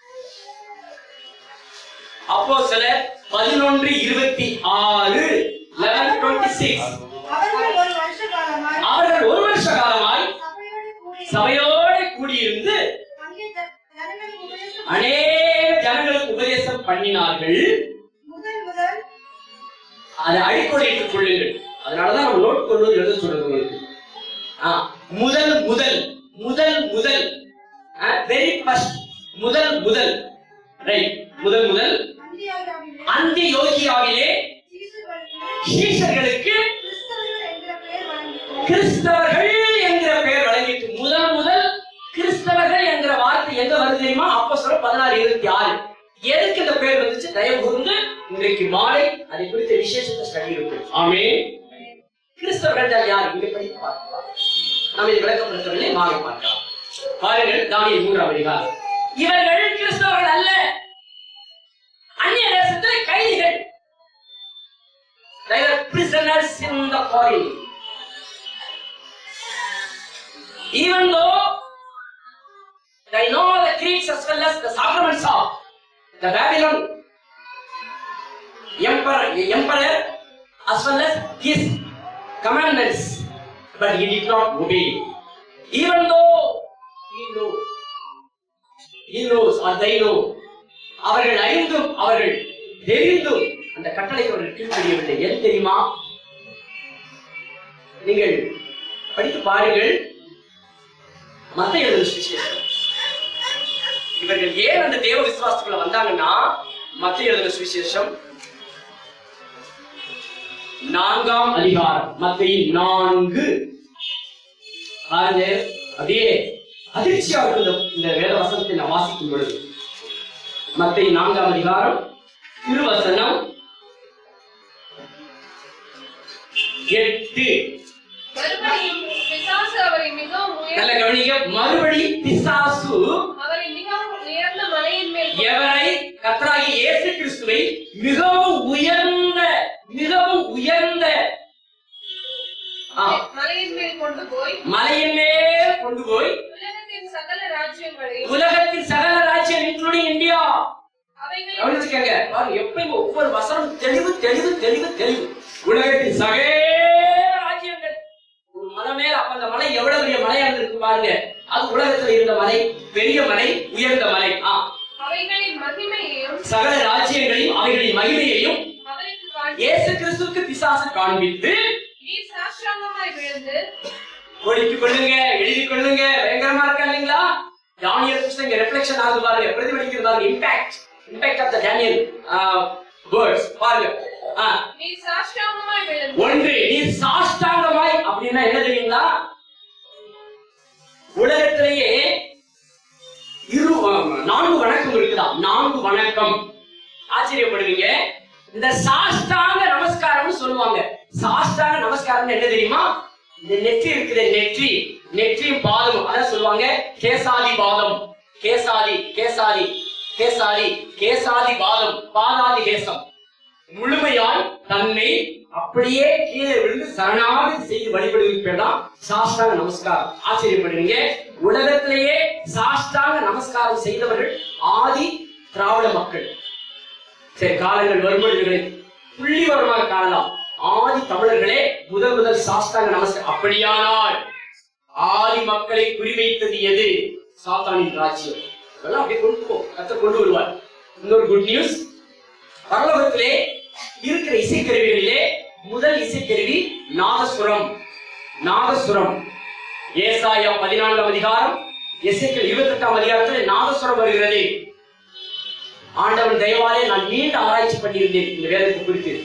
அப்போஸ்தலர் பதினொன்று இருபத்தி ஆறு 11 26 அவர்கள் ஒரு வருஷ காலமாய் அவர்கள் ஒரு வருஷ காலமாய் சபையோடு கூடி சபையோடு கூடியிருந்து அங்கே ஜ- ஜனங்களுக்கு உபதேசம் அநேக ஜனங்களுக்கு உபதேசம் பண்ணினார்கள் முதல் முதல் அதை அடிக்கோடிட்டுக் கொள்ளுங்கள் அதனாலதான் நம்ம நோட் கொண்டு வந்து எழுத சொல்றது உங்களுக்கு ஆ, முதல் முதல் முதல் முதல் வெரி ஃபர்ஸ்ட் முதல் முதல் ரைட் முதல் முதல் அந்தியாவிலே அந்த யோகியாவிலே சீசர்களுக்கு சீஷர்களுக்கு கிறிஸ்தவர்கள் என்ற பெயர் வழங்கினார் கிறிஸ்தவர்கள் என்கிற பெயர் வழங்கிட்டு முதல் முதல் கிறிஸ்தவர்கள் என்கிற வார்த்தை எங்க வருது தெரியுமா அப்போ சொல்ல பதினாறு இருபத்தி ஆறு எதுக்கு இந்த பெயர் வந்துச்சு தயவு கூர்ந்து இன்றைக்கு மாலை அதை குறித்த விசேஷத்தை ஸ்டடி இருக்கு ஆமே கிறிஸ்தவர்கள் தான் யார் இங்க படித்து பார்க்கலாம் நாம் இதை விளக்கப்படுத்தவில்லை மாலை பார்க்கலாம் பாருங்கள் தானியல் மூன்றாம் அதிகாரம் இவர்கள் கிறிஸ்தவர்கள் அல்ல அந்நிய தேசத்தில் கைதிகள் They were prisoners in the foreign. Even though they know the creeds as well as the sacraments of the Babylon emperor, emperor as well as his commandments, but he did not obey. Even though he knows, he knows or they know, அவர்கள் அறிந்தும் அவர்கள் தெரிந்தும் அந்த கட்டளைக்கு அவர்கள் கீழ்ப்படியவில்லை ஏன் தெரியுமா நீங்கள் படித்து பாருங்கள் மத்த எழுதும் சுவிசேஷம் இவர்கள் ஏன் அந்த தேவ விசுவாசத்துக்குள்ள வந்தாங்கன்னா மத்த எழுதும் சுவிசேஷம் நான்காம் அதிகாரம் மத்திய நான்கு பாருங்க அப்படியே அதிர்ச்சியா இருக்கும் இந்த- இந்த வேத வசனத்தை நான் வாசிக்கும் பொழுது மத்திய நான்காம் அதிகாரம் திருவசனம் எட்டு மறுபடியும் பிசாசு அவரை மிகவும் நல்ல உயர் கவனிக்க மறுபடி பிசாசு அவரை மிகவும் உயர்ந்த மலையின் மேல் கொண்டு எவரை கர்த்தராகி இயேசு கிறிஸ்துவை மிகவும் உயர்ந்த மிகவும் உயர்ந்த ஆ, மலையின் மேல் கொண்டு போய் மலையின் மேல் கொண்டு போய் உலகத்தின் சகல ராஜ்யங்களையும் உலகத்தின் சகல ராஜ்யம் இன்க்ளூடிங் இந்தியா அவைகளை கவனிச்சுக்கங்க பாருங்க எப்பயும் ஒவ்வொரு வசனம் தெளிவு தெளிவு தெளிவு தெளிவு உலகத்தின் சகல ராஜ்யங்கள் ஒரு மலை மேல அப்ப அந்த மலை எவ்வளவு பெரிய மலையா இருந்திருக்கு பாருங்க அது உலகத்துல இருந்த மலை பெரிய மலை உயர்ந்த மலை ஆ அவைகளின் மகிமையையும் சகல ராஜ்யங்களையும் அவைகளின் மகிமையையும் அவருக்கு காண்பி இயேசு கிறிஸ்துவுக்கு பிசாசு காண்பித்து நீர் சாஷ்டாங்கமாய் விழுந்து ஒழித்துக் கொள்ளுங்க எழுதி கொள்ளுங்க பயங்கரமா இருக்கா இல்லைங்களா தானியல் புஸ்தகம் ரெஃப்ளெக்ஷன் ஆகுது பாருங்க பிரதிபலிக்கிறது பாருங்க impact impact of the Daniel words பாருங்க ஆ, நீர் சாஷ்டாங்கமாய் விழுந்து ஒன்று நீ சாஷ்டாங்கமாய் அப்படின்னா என்ன தெரியுங்களா உலகத்திலேயே இரு ஆம், நான்கு வணக்கம் இருக்குதா நான்கு வணக்கம் ஆச்சரியப்படுவீங்க இந்த சாஷ்டாங்க நமஸ்காரம்னு சொல்லுவாங்க சாஷ்டாங்க நமஸ்காரம் என்ன தெரியுமா இந்த நெற்றி இருக்குது நெற்றி நெற்றியும் பாதமும் அதான் சொல்லுவாங்க கேசாதி பாதம் கேசாதி கேசாதி கேசாதி கேசாதி பாதம் பாதாதி கேசம் முழுமையாய் தன்னை அப்படியே கீழே விழுந்து சரணாகதி செய்து வழிபடுவதற்கு பேர் தான் சாஷ்டாங்க நமஸ்காரம் ஆச்சரியப்படுவீங்க உலகத்திலேயே சாஷ்டாங்க நமஸ்காரம் செய்தவர்கள் ஆதி திராவிட மக்கள் சரி காலங்கள் வரும்பொழுது புள்ளிவரமாக காணலாம் ஆதி தமிழர்களே முதல் முதல் சாஷ்டாங்க நமஸ்காரம் அப்படியானால் ஆதி மக்களை குறிவைத்தது எது சாத்தானின் ராஜ்யம் இதெல்லாம் அப்படியே கொண்டு போ கத்த கொண்டு வருவார் இன்னொரு குட் நியூஸ் பரலோகத்திலே இருக்கிற இசைக்கருவிகளிலே முதல் இசைக்கருவி நாதசுரம் நாதசுரம் ஏசாயா பதினான்காம் அதிகாரம் எசேக்கியேல் இருபத்தி எட்டாம் அதிகாரத்தில் நாதசுரம் வருகிறது ஆண்டவன் தயவாலே நான் நீண்ட ஆராய்ச்சி பண்ணியிருந்தேன் இந்த வேதத்தை குறித்து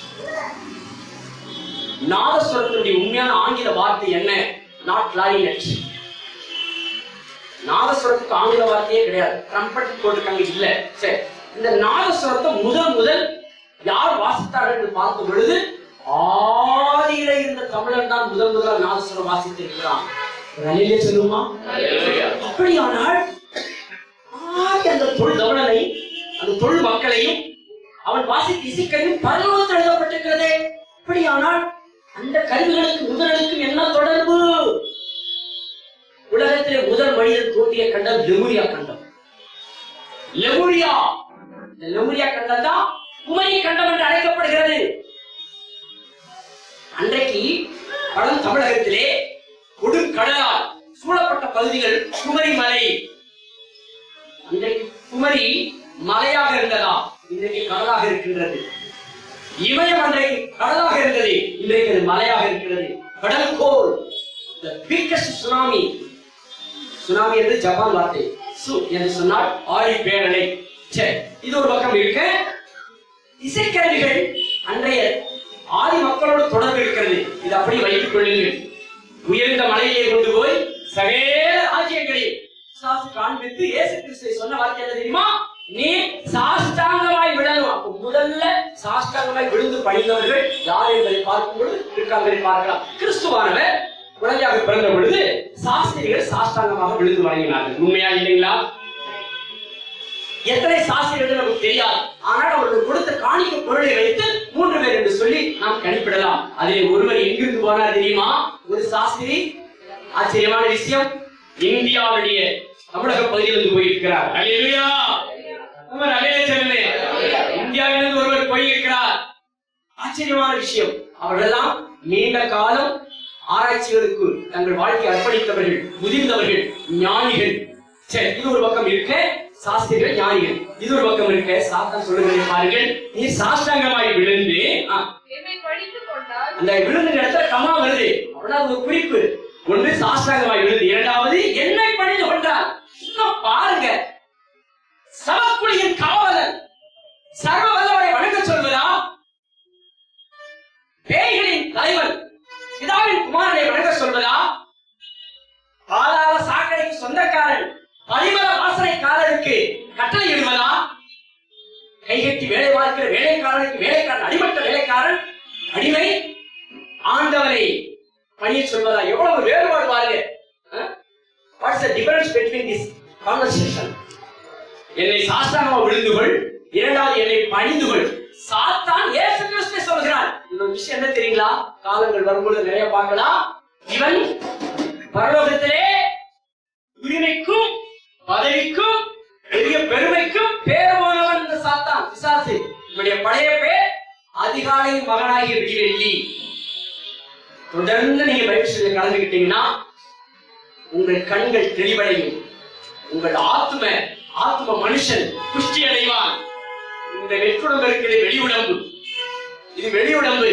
நாதஸ்வரத்தினுடைய உண்மையான ஆங்கில வார்த்தை என்ன நாட் கிளாரினட் நாதஸ்வரத்துக்கு ஆங்கில வார்த்தையே கிடையாது ட்ரம்பட் போட்டிருக்காங்க இல்ல சரி இந்த நாதஸ்வரத்தை முதல் முதல் யார் வாசித்தார்கள் என்று பார்க்கும் பொழுது ஆதியில இருந்த தமிழன் தான் முதல் முதல் நாதஸ்வரம் வாசித்திருக்கிறான் ரலிலே சொல்லுமா அப்படியானால் ஆதி அந்த தொல் கவனனை அந்த தொல் மக்களையும் அவன் வாசித்த இசைக்கருவி பரலோகத்தில் எழுதப்பட்டிருக்கிறதே அப்படியானால் அந்த கருவிகளுக்கு முதலுக்கும் என்ன தொடர்பு உலகத்திலே முதல் மனிதன் தோன்றிய கண்டம் லெமுரியா கண்டம் லெமுரியா இந்த லெமுரியா கண்டம் தான் குமரி கண்டம் என்று அழைக்கப்படுகிறது அன்றைக்கு பழம் தமிழகத்திலே கொடுங்கடலால் சூழப்பட்ட பகுதிகள் குமரி மலை இன்றைக்கு குமரி மலையாக இருந்ததா இன்றைக்கு கடலாக இருக்கின்றது இமயம் அன்றைக்கு கடலாக இருந்தது இன்றைக்கு அது மலையாக இருக்கிறது கடல் கோல் the biggest சுனாமி சுனாமி என்று ஜப்பான் வார்த்தை சு என்று சொன்னால் ஆழி பேரலை சரி இது ஒரு பக்கம் இருக்க இசைக்கருவிகள் அன்றைய ஆதி மக்களோடு தொடர்பு இருக்கிறது இது அப்படி வைத்துக் கொள்ளுங்கள் உயர்ந்த மலையிலே கொண்டு போய் சகல ராஜ்யங்களையும் பிசாசு காண்பித்து இயேசு கிறிஸ்துவை சொன்ன வார்த்தை என்ன தெரியுமா நீ சாஷ்டாங்கமாய் விழணும் அப்ப முதல்ல சாஷ்டாங்கமாய் விழுந்து பணிந்தவர்கள் யார் என்பதை பார்க்கும் பொழுது இருக்காங்க பார்க்கலாம் கிறிஸ்துவானவர் குழந்தையாக பிறந்த பொழுது சாஸ்திரிகள் சாஷ்டாங்கமாக விழுந்து வணங்கினார்கள் உண்மையா இல்லைங்களா எத்தனை சாஸ்திரிகள் நமக்கு தெரியாது ஆனால் அவர்கள் கொடுத்த காணிக்க பொருளை வைத்து மூன்று பேர் என்று சொல்லி நாம் கணிப்பிடலாம் அதிலே ஒருவர் எங்கிருந்து போனார் தெரியுமா ஒரு சாஸ்திரி ஆச்சரியமான விஷயம் இந்தியாவுடைய தமிழக பகுதியிலிருந்து போயிருக்கிறார் அல்லேலூயா நம்ம நல்லே சொல்லுங்க இந்தியாவிலிருந்து ஒருவர் போயிருக்கிறார் ஆச்சரியமான விஷயம் அவர்களெல்லாம் நீண்ட காலம் ஆராய்ச்சிகளுக்கு தங்கள் வாழ்க்கையை அர்ப்பணித்தவர்கள் முதிர்ந்தவர்கள் ஞானிகள் சரி இது ஒரு பக்கம் இருக்க சாஸ்திரிகள் ஞானிகள் இது ஒரு பக்கம் இருக்க சாஸ்திரம் சொல்லுகிறதை பாருங்கள் நீ சாஷ்டாங்கமாய் விழுந்து ஆ, என்னை படித்துக் கொண்டால் அந்த விழுந்த இடத்துல கமா வருது அப்படின்னா அது ஒரு குறிப்பு ஒன்று சாஸ்திராங்கமாய் விழுந்து இரண்டாவது என்னை பணிந்து கொண்டார் இன்னும் பாருங்க சவக்குழியின் காவலன் சர்வ வல்லவரை வணங்க சொல்வதா பேய்களின் தலைவன் பிதாவின் குமாரனை வணங்க சொல்வதா பாதாள சாக்கடைக்கு சொந்தக்காரன் பரிமள வாசனைக்காரருக்கு கட்டளை இடுவதா கைகட்டி வேலை பார்க்கிற வேலைக்காரனுக்கு வேலைக்காரன் அடிமட்ட வேலைக்காரன் அடிமை ஆண்டவரை பணிய சொல்வதா எவ்வளவு வேறுபாடு பாருங்க what's the difference between this conversation என்னை சாஸ்தாங்கமா விழுந்துகள் இரண்டாவது என்னை பணிந்துகள் சாத்தான் இயேசு கிறிஸ்து சொல்கிறான் இந்த விஷயம் என்ன தெரியுங்களா காலங்கள் வரும்பொழுது நிறைய பார்க்கலாம் இவன் பரலோகத்திலே உரிமைக்கும் பதவிக்கும் பெரிய பெருமைக்கும் பேர் போனவன் இந்த சாத்தான் பிசாசு இவனுடைய பழைய பேர் அதிகாலை மகனாகிய விடிவெள்ளி தொடர்ந்து நீங்க பயிற்சியில் கலந்துக்கிட்டீங்கன்னா உங்கள் கண்கள் தெளிவடையும் உங்கள் ஆத்ம ஆத்ம மனுஷன் புஷ்டி அடைவான் இந்த வெற்றுடம்பு இருக்கிறது வெளி உடம்பு இது வெளி உடம்பு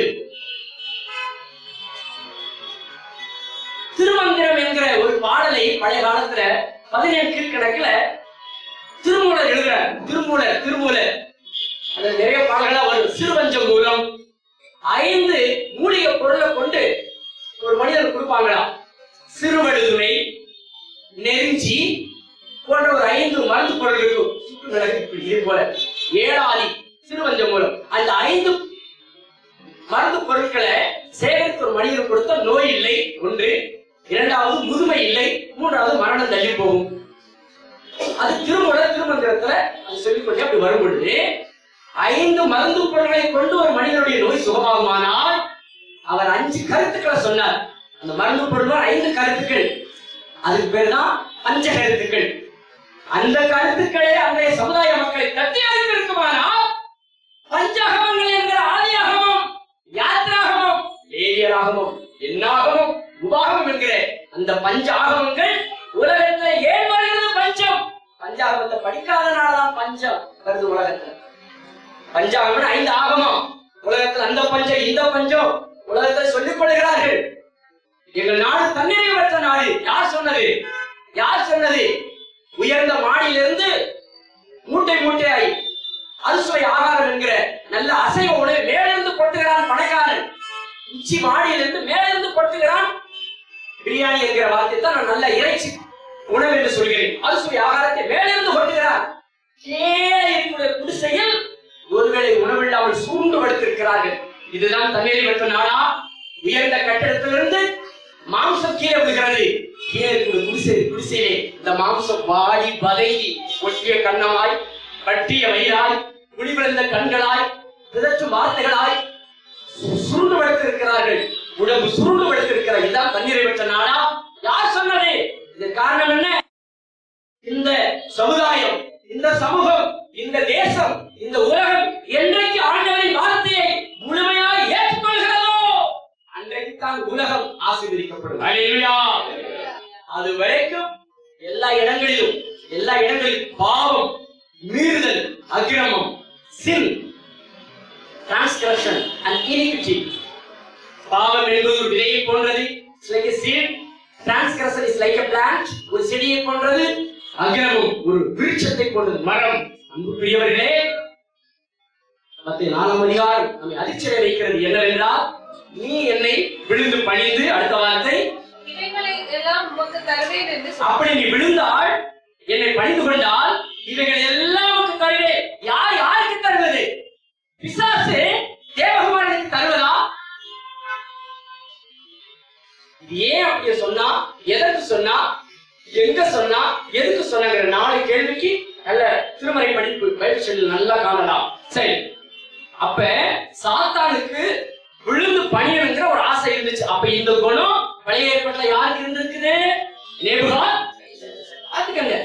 திருமந்திரம் என்கிற ஒரு பாடலை பழைய காலத்துல பதினேழு கீழ்கணக்குல திருமூலர் எழுதுறார் திருமூலர் திருமூலர் அதுல நிறைய பாடல்களா வரும் சிறுவஞ்சம் மூலம் ஐந்து மூலிகை பொருளை கொண்டு ஒரு மனிதர் கொடுப்பாங்களாம் சிறுவடுதுணை நெருஞ்சி போன்ற ஒரு ஐந்து மருந்து பொருள் இருக்கும் சுக்கு மிளகு இப்படி இது போல ஏழாதி சிறுவஞ்ச மூலம் அந்த ஐந்து மருந்து பொருட்களை சேகரித்து ஒரு மனிதர் கொடுத்த நோய் இல்லை ஒன்று இரண்டாவது முதுமை இல்லை மூன்றாவது மரணம் தள்ளி போகும் அது திருமுறை திருமந்திரத்துல அது சொல்லிக்கொண்டே அப்படி வரும் பொழுது ஐந்து மருந்து பொருட்களை கொண்டு ஒரு மனிதனுடைய நோய் சுகமாகுமானால் அவர் அஞ்சு கருத்துக்களை சொன்னார் அந்த மருந்து பொருள் ஐந்து கருத்துக்கள் அதுக்கு பேர் தான் பஞ்ச கருத்துக்கள் அந்த கருத்துக்களே அன்றைய சமுதாய மக்களை தட்டி அழைத்திருக்குமானால் பஞ்சாகமங்கள் என்கிற ஆதியாகமம் யாத்திராகமம் லேவியராகமம் என்னாகமம் உபாகமம் என்கிற அந்த பஞ்சாகமங்கள் உலகத்துல ஏன் வருகிறது பஞ்சம் பஞ்சாகமத்தை படிக்காதனாலதான் பஞ்சம் வருது உலகத்துல பஞ்சாகமம் ஐந்து ஆகமம் உலகத்துல அந்த பஞ்சம் இந்த பஞ்சம் உலகத்துல சொல்லிக் கொள்கிறார்கள் எங்கள் நாடு தன்னிறைவற்ற நாடு யார் சொன்னது யார் சொன்னது உயர்ந்த மாடியிலிருந்து மூட்டை மூட்டையாய் அறுசுவை ஆகாரம் என்கிற நல்ல அசைவ உணவை மேலிருந்து கொட்டுகிறான் பணக்காரன் உச்சி மாடியிலிருந்து மேலிருந்து கொட்டுகிறான் பிரியாணி என்கிற வார்த்தை தான் நான் நல்ல இறைச்சி உணவு என்று சொல்கிறேன் அறுசுவை ஆகாரத்தை மேலிருந்து கொட்டுகிறான் கீழே இருக்கிற குடிசையில் ஒருவேளை உணவில்லாமல் சூண்டு படுத்திருக்கிறார்கள் இதுதான் தண்ணீரை பெற்ற நாடா உயர்ந்த கட்டிடத்திலிருந்து மாம்சம் கீழே விழுகிறது கீழே இருக்கிற குடிசை குடிசையிலே இந்த மாம்சம் வாடி வதங்கி ஒட்டிய கண்ணமாய் கட்டிய வயிறாய் குடிவிழுந்த கண்களாய் பிதற்றும் வார்த்தைகளாய் சு- சுருண்டு படுத்திருக்கிறார்கள் உடம்பு சுருண்டு படுத்திருக்கிறார் இதான் தண்ணீரை பெற்ற நாடா யார் சொன்னது இது காரணம் என்ன இந்த சமுதாயம் இந்த சமூகம் இந்த தேசம் இந்த உலகம் என்றைக்கு ஆண்டவரின் வார்த்தையை முழுமையாய் ஏற்றுக்கொள்கிறதோ அன்றைக்கு தான் உலகம் ஆசீர்வதிக்கப்படும் அல்லேலூயா அது வரைக்கும் எல்லா இடங்களிலும் எல்லா இடங்களிலும் பாவம் மீறுதல் அக்கிரமம் சின் டிரான்ஸ்கிரஷன் அண்ட் iniquity பாவம் என்பது ஒரு விதையை போன்றது it's like a seed transgression is like a plant ஒரு செடியை போன்றது அக்கிரமம் ஒரு விருட்சத்தை போன்றது மரம் அன்புக்குரியவர்களே மத்திய நாலாம் அதிகாரம் நம்மை அதிர்ச்சியை வைக்கிறது என்னவென்றால் நீ என்னை விழுந்து பணிந்து அடுத்த வார்த்தை இவைகளை எல்லாம் உமக்கு தருவேன் என்று சொன்னார். அப்படி நீ விழுந்தால் என்னை பணிந்து கொண்டால் இவைகள் எல்லாம் உனக்கு தருவேன் யார் யாருக்கு தருவது பிசாசு தேவகுமாரனுக்கு தருவதா இது ஏன் அப்படி சொன்னா எதற்கு சொன்னா எங்க சொன்னா எதுக்கு சொன்னாங்கிற நாலு கேள்விக்கு நல்ல திருமறை படிப்பு பயிற்சி செல்ல நல்லா காணலாம் சரி அப்ப சாத்தானுக்கு விழுந்து பணியணுங்கிற ஒரு ஆசை இருந்துச்சு அப்ப இந்த குணம் பழைய ஏற்பாட்டுல யாருக்கு இருந்திருக்குது நேபுகாத் பாத்துக்கங்க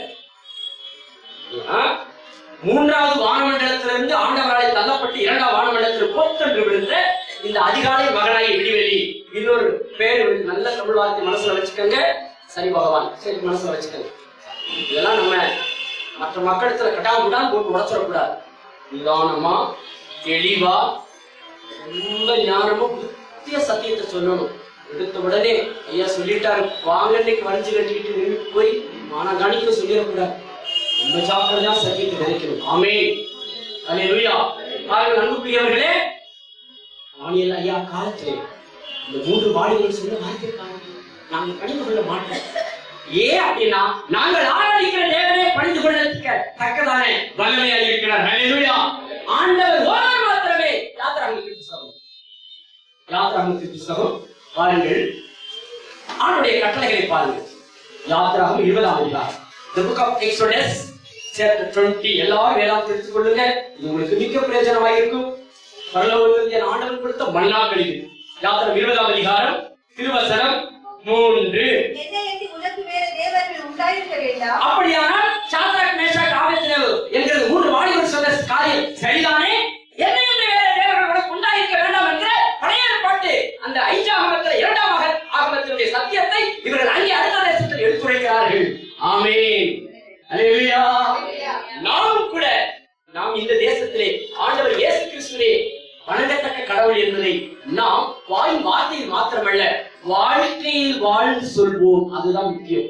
ஆ? மூன்றாவது வானமண்டலத்திலிருந்து ஆண்டவராய் தள்ளப்பட்டு இரண்டாம் வானமண்டலத்தில் போத்தென்று விழுந்த இந்த அதிகாலை மகனாய் விடிவெளி இன்னொரு பேர் வந்து நல்ல தமிழ் வார்த்தை மனசுல வச்சுக்கோங்க சரி பகவான் சரி மனசுல வச்சுக்கோங்க இதெல்லாம் நம்ம மற்ற மக்களிடத்துல கட்டாங்குடான் போட்டு உடச்சிடக்கூடாது நிதானமா தெளிவா ரொம்ப ஞானமா புத்திய சத்தியத்தை சொல்லணும் எடுத்த உடனே ஐயா சொல்லிட்டாரு வாங்க இன்னைக்கு வரைஞ்சு கட்டிக்கிட்டு நின்று போய் மான கணிக்க சொல்லிடக்கூடாது ரொம்ப ஜாக்கிரதையா சத்தியத்தை விதைக்கணும் ஆமே அல்லேலூயா பாருங்கள் அன்புக்குரியவர்களே வாணியல் ஐயா காலத்திலே இந்த மூன்று வாடிகள் சொன்ன வார்த்தைக்காக நாங்கள் பணிந்து கொள்ள மாட்டோம் ஏன் அப்படின்னா நாங்கள் ஆராதிக்கிற தேவனே பணிந்து கொள்ளத்துக்க தக்கதான வல்லமையாக இருக்கிறார் அல்லேலூயா ஆண்டவர் ஒருவர் மாத்திரமே யாத்திராமத்தின் புஸ்தகம் யாத்திராமத்தின் புஸ்தகம் பாருங்கள் ஆண்டுடைய கட்டளைகளை பாருங்கள் யாத்திராகம் இருபதாம் அதிகாரம் The book of Exodus chapter 20 எல்லாரும் வேதாந்தம் எடுத்துக் கொள்ளுங்க இது உங்களுக்கு மிக்க பிரயோஜனமாக இருக்கும் பரலோகத்திலிருந்து என் ஆண்டவர் கொடுத்த மண்ணா கழிவு யாத்திரம் இருபதாம் அதிகாரம் திருவசனம் மூன்று என்னை எண்ணி உனக்கு வேறு தேவர்கள் உண்டாயிருக்க வேண்டாம் அப்படியானால் சாத்ராக் மேஷாக் ஆபேத்நேகோ என்கிறது மூன்று வாலிபர் சொன்ன காரியம் சரிதானே என்ன என்று வேற தேவர்கள் உனக்கு உண்டாயிருக்க வேண்டாம் என்கிற பழைய ஏற்பாட்டு அந்த ஐந்தாகமத்தில் இரண்டாம் ஆக- ஆகமத்தினுடைய சத்தியத்தை இவர்கள் அங்கே அடுத்த தேசத்தில் எடுத்துரைக்கிறார்கள் ஆமென் அல்லேலூயா நாமும் கூட நாம் இந்த தேசத்திலே ஆண்டவர் இயேசு கிறிஸ்துவே வணங்கத்தக்க கடவுள் என்பதை நாம் வாய் வார்த்தையில் மாத்திரமல்ல வாழ்க்கையில் வாழ்ந்து சொல்வோம் அதுதான் முக்கியம்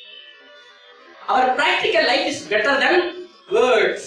our practical life is better than words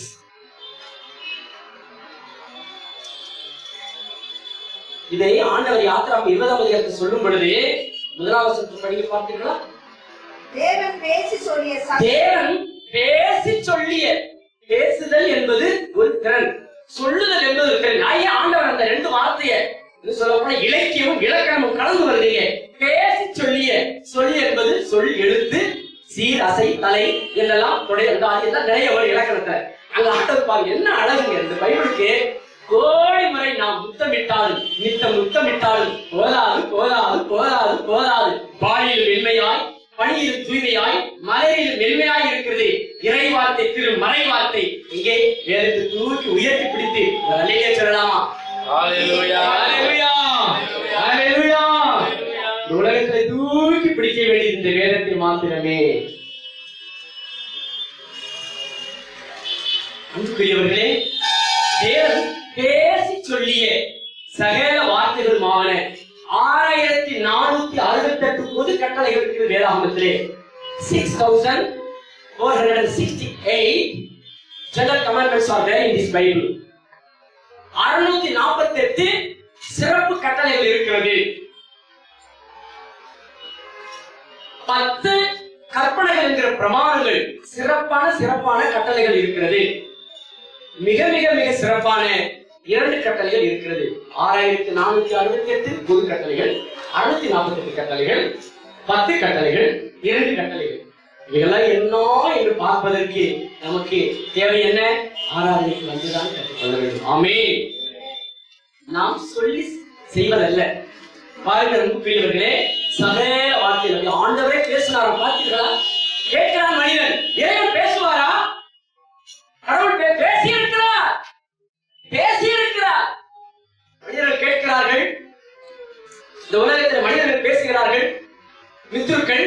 இதை ஆண்டவர் யாத்திராம் இருபதாம் அதிகாரத்தில் சொல்லும் பொழுது முதலாவது வசனத்தை படிக்க பார்த்தீர்களா தேவன் பேசி சொல்லிய சத்தியம் தேவன் பேசி சொல்லிய பேசுதல் என்பது ஒரு திறன் சொல்லுதல் என்பது ஒரு திறன் ஐயா ஆண்டவர் அந்த ரெண்டு வார்த்தையை இன்னும் சொல்ல போனா இலக்கியமும் இலக்கணமும் கலந்து வருதுங்க பேசி சொல்லிய சொல்லி என்பது சொல் எழுத்து சீர் அசை தலை என்றெல்லாம் தொடை அந்த ஆகியெல்லாம் நிறைய ஒரு இலக்கணத்தை அங்க ஆண்டவர் பாருங்க என்ன அழகுங்க இந்த பைபிளுக்கு கோடி முறை நாம் முத்தமிட்டாலும் நித்தம் முத்தமிட்டாலும் போதாது போதாது போதாது போதாது பாலியில் மென்மையாய் பணியில் தூய்மையாய் மலையில் மென்மையாய் இருக்கிறது இறை வார்த்தை திரு மறை வார்த்தை இங்கே வேதத்தை தூக்கி உயர்த்தி பிடித்து ஒரு அலையே சொல்லலாமா Hallelujah. ஹalleluya ஹalleluya இந்த உலகத்தை தூக்கி பிடிக்க வேண்டியது இந்த வேதத்தை மாத்திரமே அன்புக்குரியவர்களே தேவன் பேசி சொல்லிய சகல வார்த்தைகள் மாவன ஆறாயிரத்தி நானூத்தி அறுபத்தி எட்டு பொது கட்டளைகள் இருக்குது வேதாகமத்திலே six thousand four hundred sixty eight general commandments are there in this Bible அறுநூத்தி நாற்பத்தி எட்டு சிறப்பு கட்டளைகள் இருக்கிறது பத்து கற்பனைகள் என்கிற பிரமாணங்கள் சிறப்பான சிறப்பான கட்டளைகள் இருக்கிறது மிக மிக மிக சிறப்பான இரண்டு கட்டளைகள் இருக்கிறது ஆறாயிரத்தி நானூத்தி அறுபத்தி எட்டு பொது கட்டளைகள் அறுநூத்தி நாற்பத்தி எட்டு கட்டளைகள் பத்து கட்டளைகள் இரண்டு கட்டளைகள் இவைகளாம் என்ன என்று பார்ப்பதற்கு நமக்கு தேவை என்ன ஆராதனைக்கு வந்துதான் கற்றுக்கொள்ள வேண்டும் ஆமே நாம் சொல்லி செய்வதல்ல பாருங்க ரொம்ப பெரியவர்களே சகல வார்த்தைகள் ஆண்டவரே பேசினாரா பார்த்தீர்களா கேட்கிறான் மனிதன் இறைவன் பேசுவாரா கடவுள் பே- பேசியிருக்கிறார் பேசியிருக்கிறார் மனிதர்கள் கேட்கிறார்கள் இந்த உலகத்தில் மனிதர்கள் பேசுகிறார்கள் மித்துருக்கள்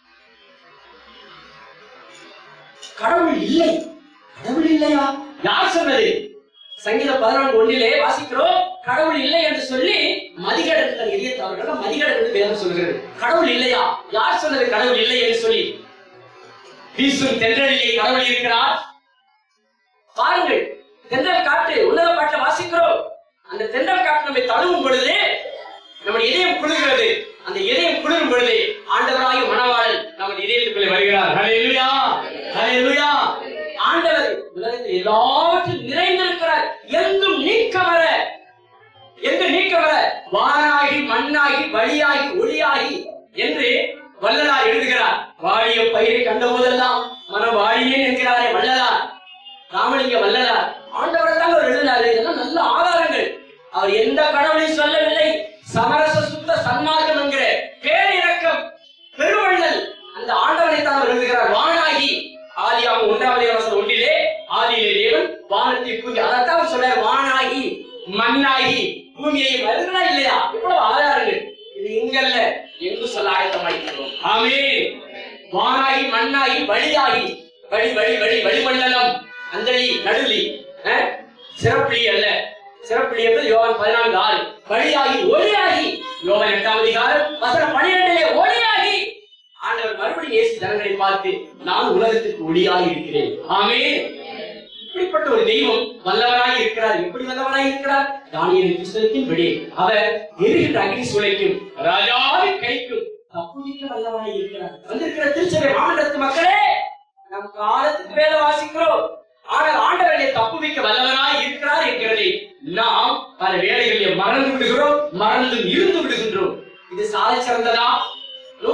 கடவுள் இல்லை கடவுள் இல்லையா யார் சொன்னது சங்கீதம் பதினான்கு ஒன்றிலே வாசிக்கிறோம் கடவுள் இல்லை என்று சொல்லி மதிகடன் தன் இதயத்தை அவர்கள் மதிகடன் என்று வேதம் சொல்கிறது கடவுள் இல்லையா யார் சொன்னது கடவுள் இல்லை என்று சொல்லி வீசும் தென்றலிலே கடவுள் இருக்கிறார் பாருங்கள் தென்றல் காற்று உன்னத பாட்டில் வாசிக்கிறோம் அந்த தென்றல் காற்று நம்மை தழுவும் பொழுது நம்முடைய இதயம் குளிர்கிறது அந்த இதயம் குளிரும் பொழுது ஆண்டவராகிய மணவாளன் நமது இதயத்துக்குள்ளே வருகிறார் ஹalleluya ஹalleluya ஆண்டவர் உலகத்தில் எல்லாவற்றிலும் நிறைந்திருக்கிறார் எங்கும் நீக்கமர எங்கு நீக்கமர வானாகி மண்ணாகி வழியாகி ஒளியாகி என்று வள்ளலார் எழுதுகிறார் வாழிய பயிரை கண்ட போதெல்லாம் மனம் வாழியேன் என்கிறாரே வள்ளலார் ராமலிங்க வல்லலார் ஆண்டவர் தான் அவர் எழுதினாரு இதெல்லாம் நல்ல ஆதாரங்கள் அவர் எந்த கடவுளையும் சொல்லவில்லை சமரச சுத்த சன்மார்க்கம் என்கிற பேரிரக்கம் பெருவள்ளல் அந்த ஆண்டவனை தான் அவர் எழுதுகிறார் வானாகி ஆதியாகும் ஒன்றாவது வசனம் ஒன்றிலே ஆதியிலே தேவன் வானத்தை பூமி அதைத்தான் அவர் சொல்றார் வானாகி மண்ணாகி பூமியை வருகிறா இல்லையா இவ்வளவு ஆதாரங்கள் இது இங்கல்ல எங்கு சொல்ல ஆயத்தமாயிருக்கிறோம் ஆமே வானாகி மண்ணாகி வழியாகி வழி வழி வழி வழிமண்டலம் அந்தளி நடுலி அஹ், சிறப்புலி அல்ல சிறப்புலி என்பது யோவான் பதினான்கு ஆறு வழியாகி ஒளியாகி யோவான் எட்டாம் அதிகாரம் வசனம் பனிரெண்டிலே ஒளியாகி ஆண்டவர் மறுபடியும் இயேசு ஜனங்களை பார்த்து நான் உலகத்துக்கு ஒளியாய் இருக்கிறேன் ஆமே இப்படிப்பட்ட ஒரு தெய்வம் வல்லவராய் இருக்கிறார் எப்படி வல்லவராய் இருக்கிறார் தானியல் புஸ்தகத்தின் படி அவர் எரிகின்ற அக்னி சூளைக்கும் ராஜாவின் கைக்கும் தப்புவிக்க வல்லவராய் இருக்கிறார் வந்திருக்கிற திருச்சபை மாமன்றத்து மக்களே நம் காலத்துக்கு வேலை வாசிக்கிறோம் ஆனால் ஆண்டவரை தப்புவிக்க வல்லவராய் இருக்கிறார் என்கிறதை நாம் பல வேலைகளில் மறந்து விடுகிறோம் மறந்தும் இருந்து விடுகின்றோம் இது சாலை சிறந்ததா No.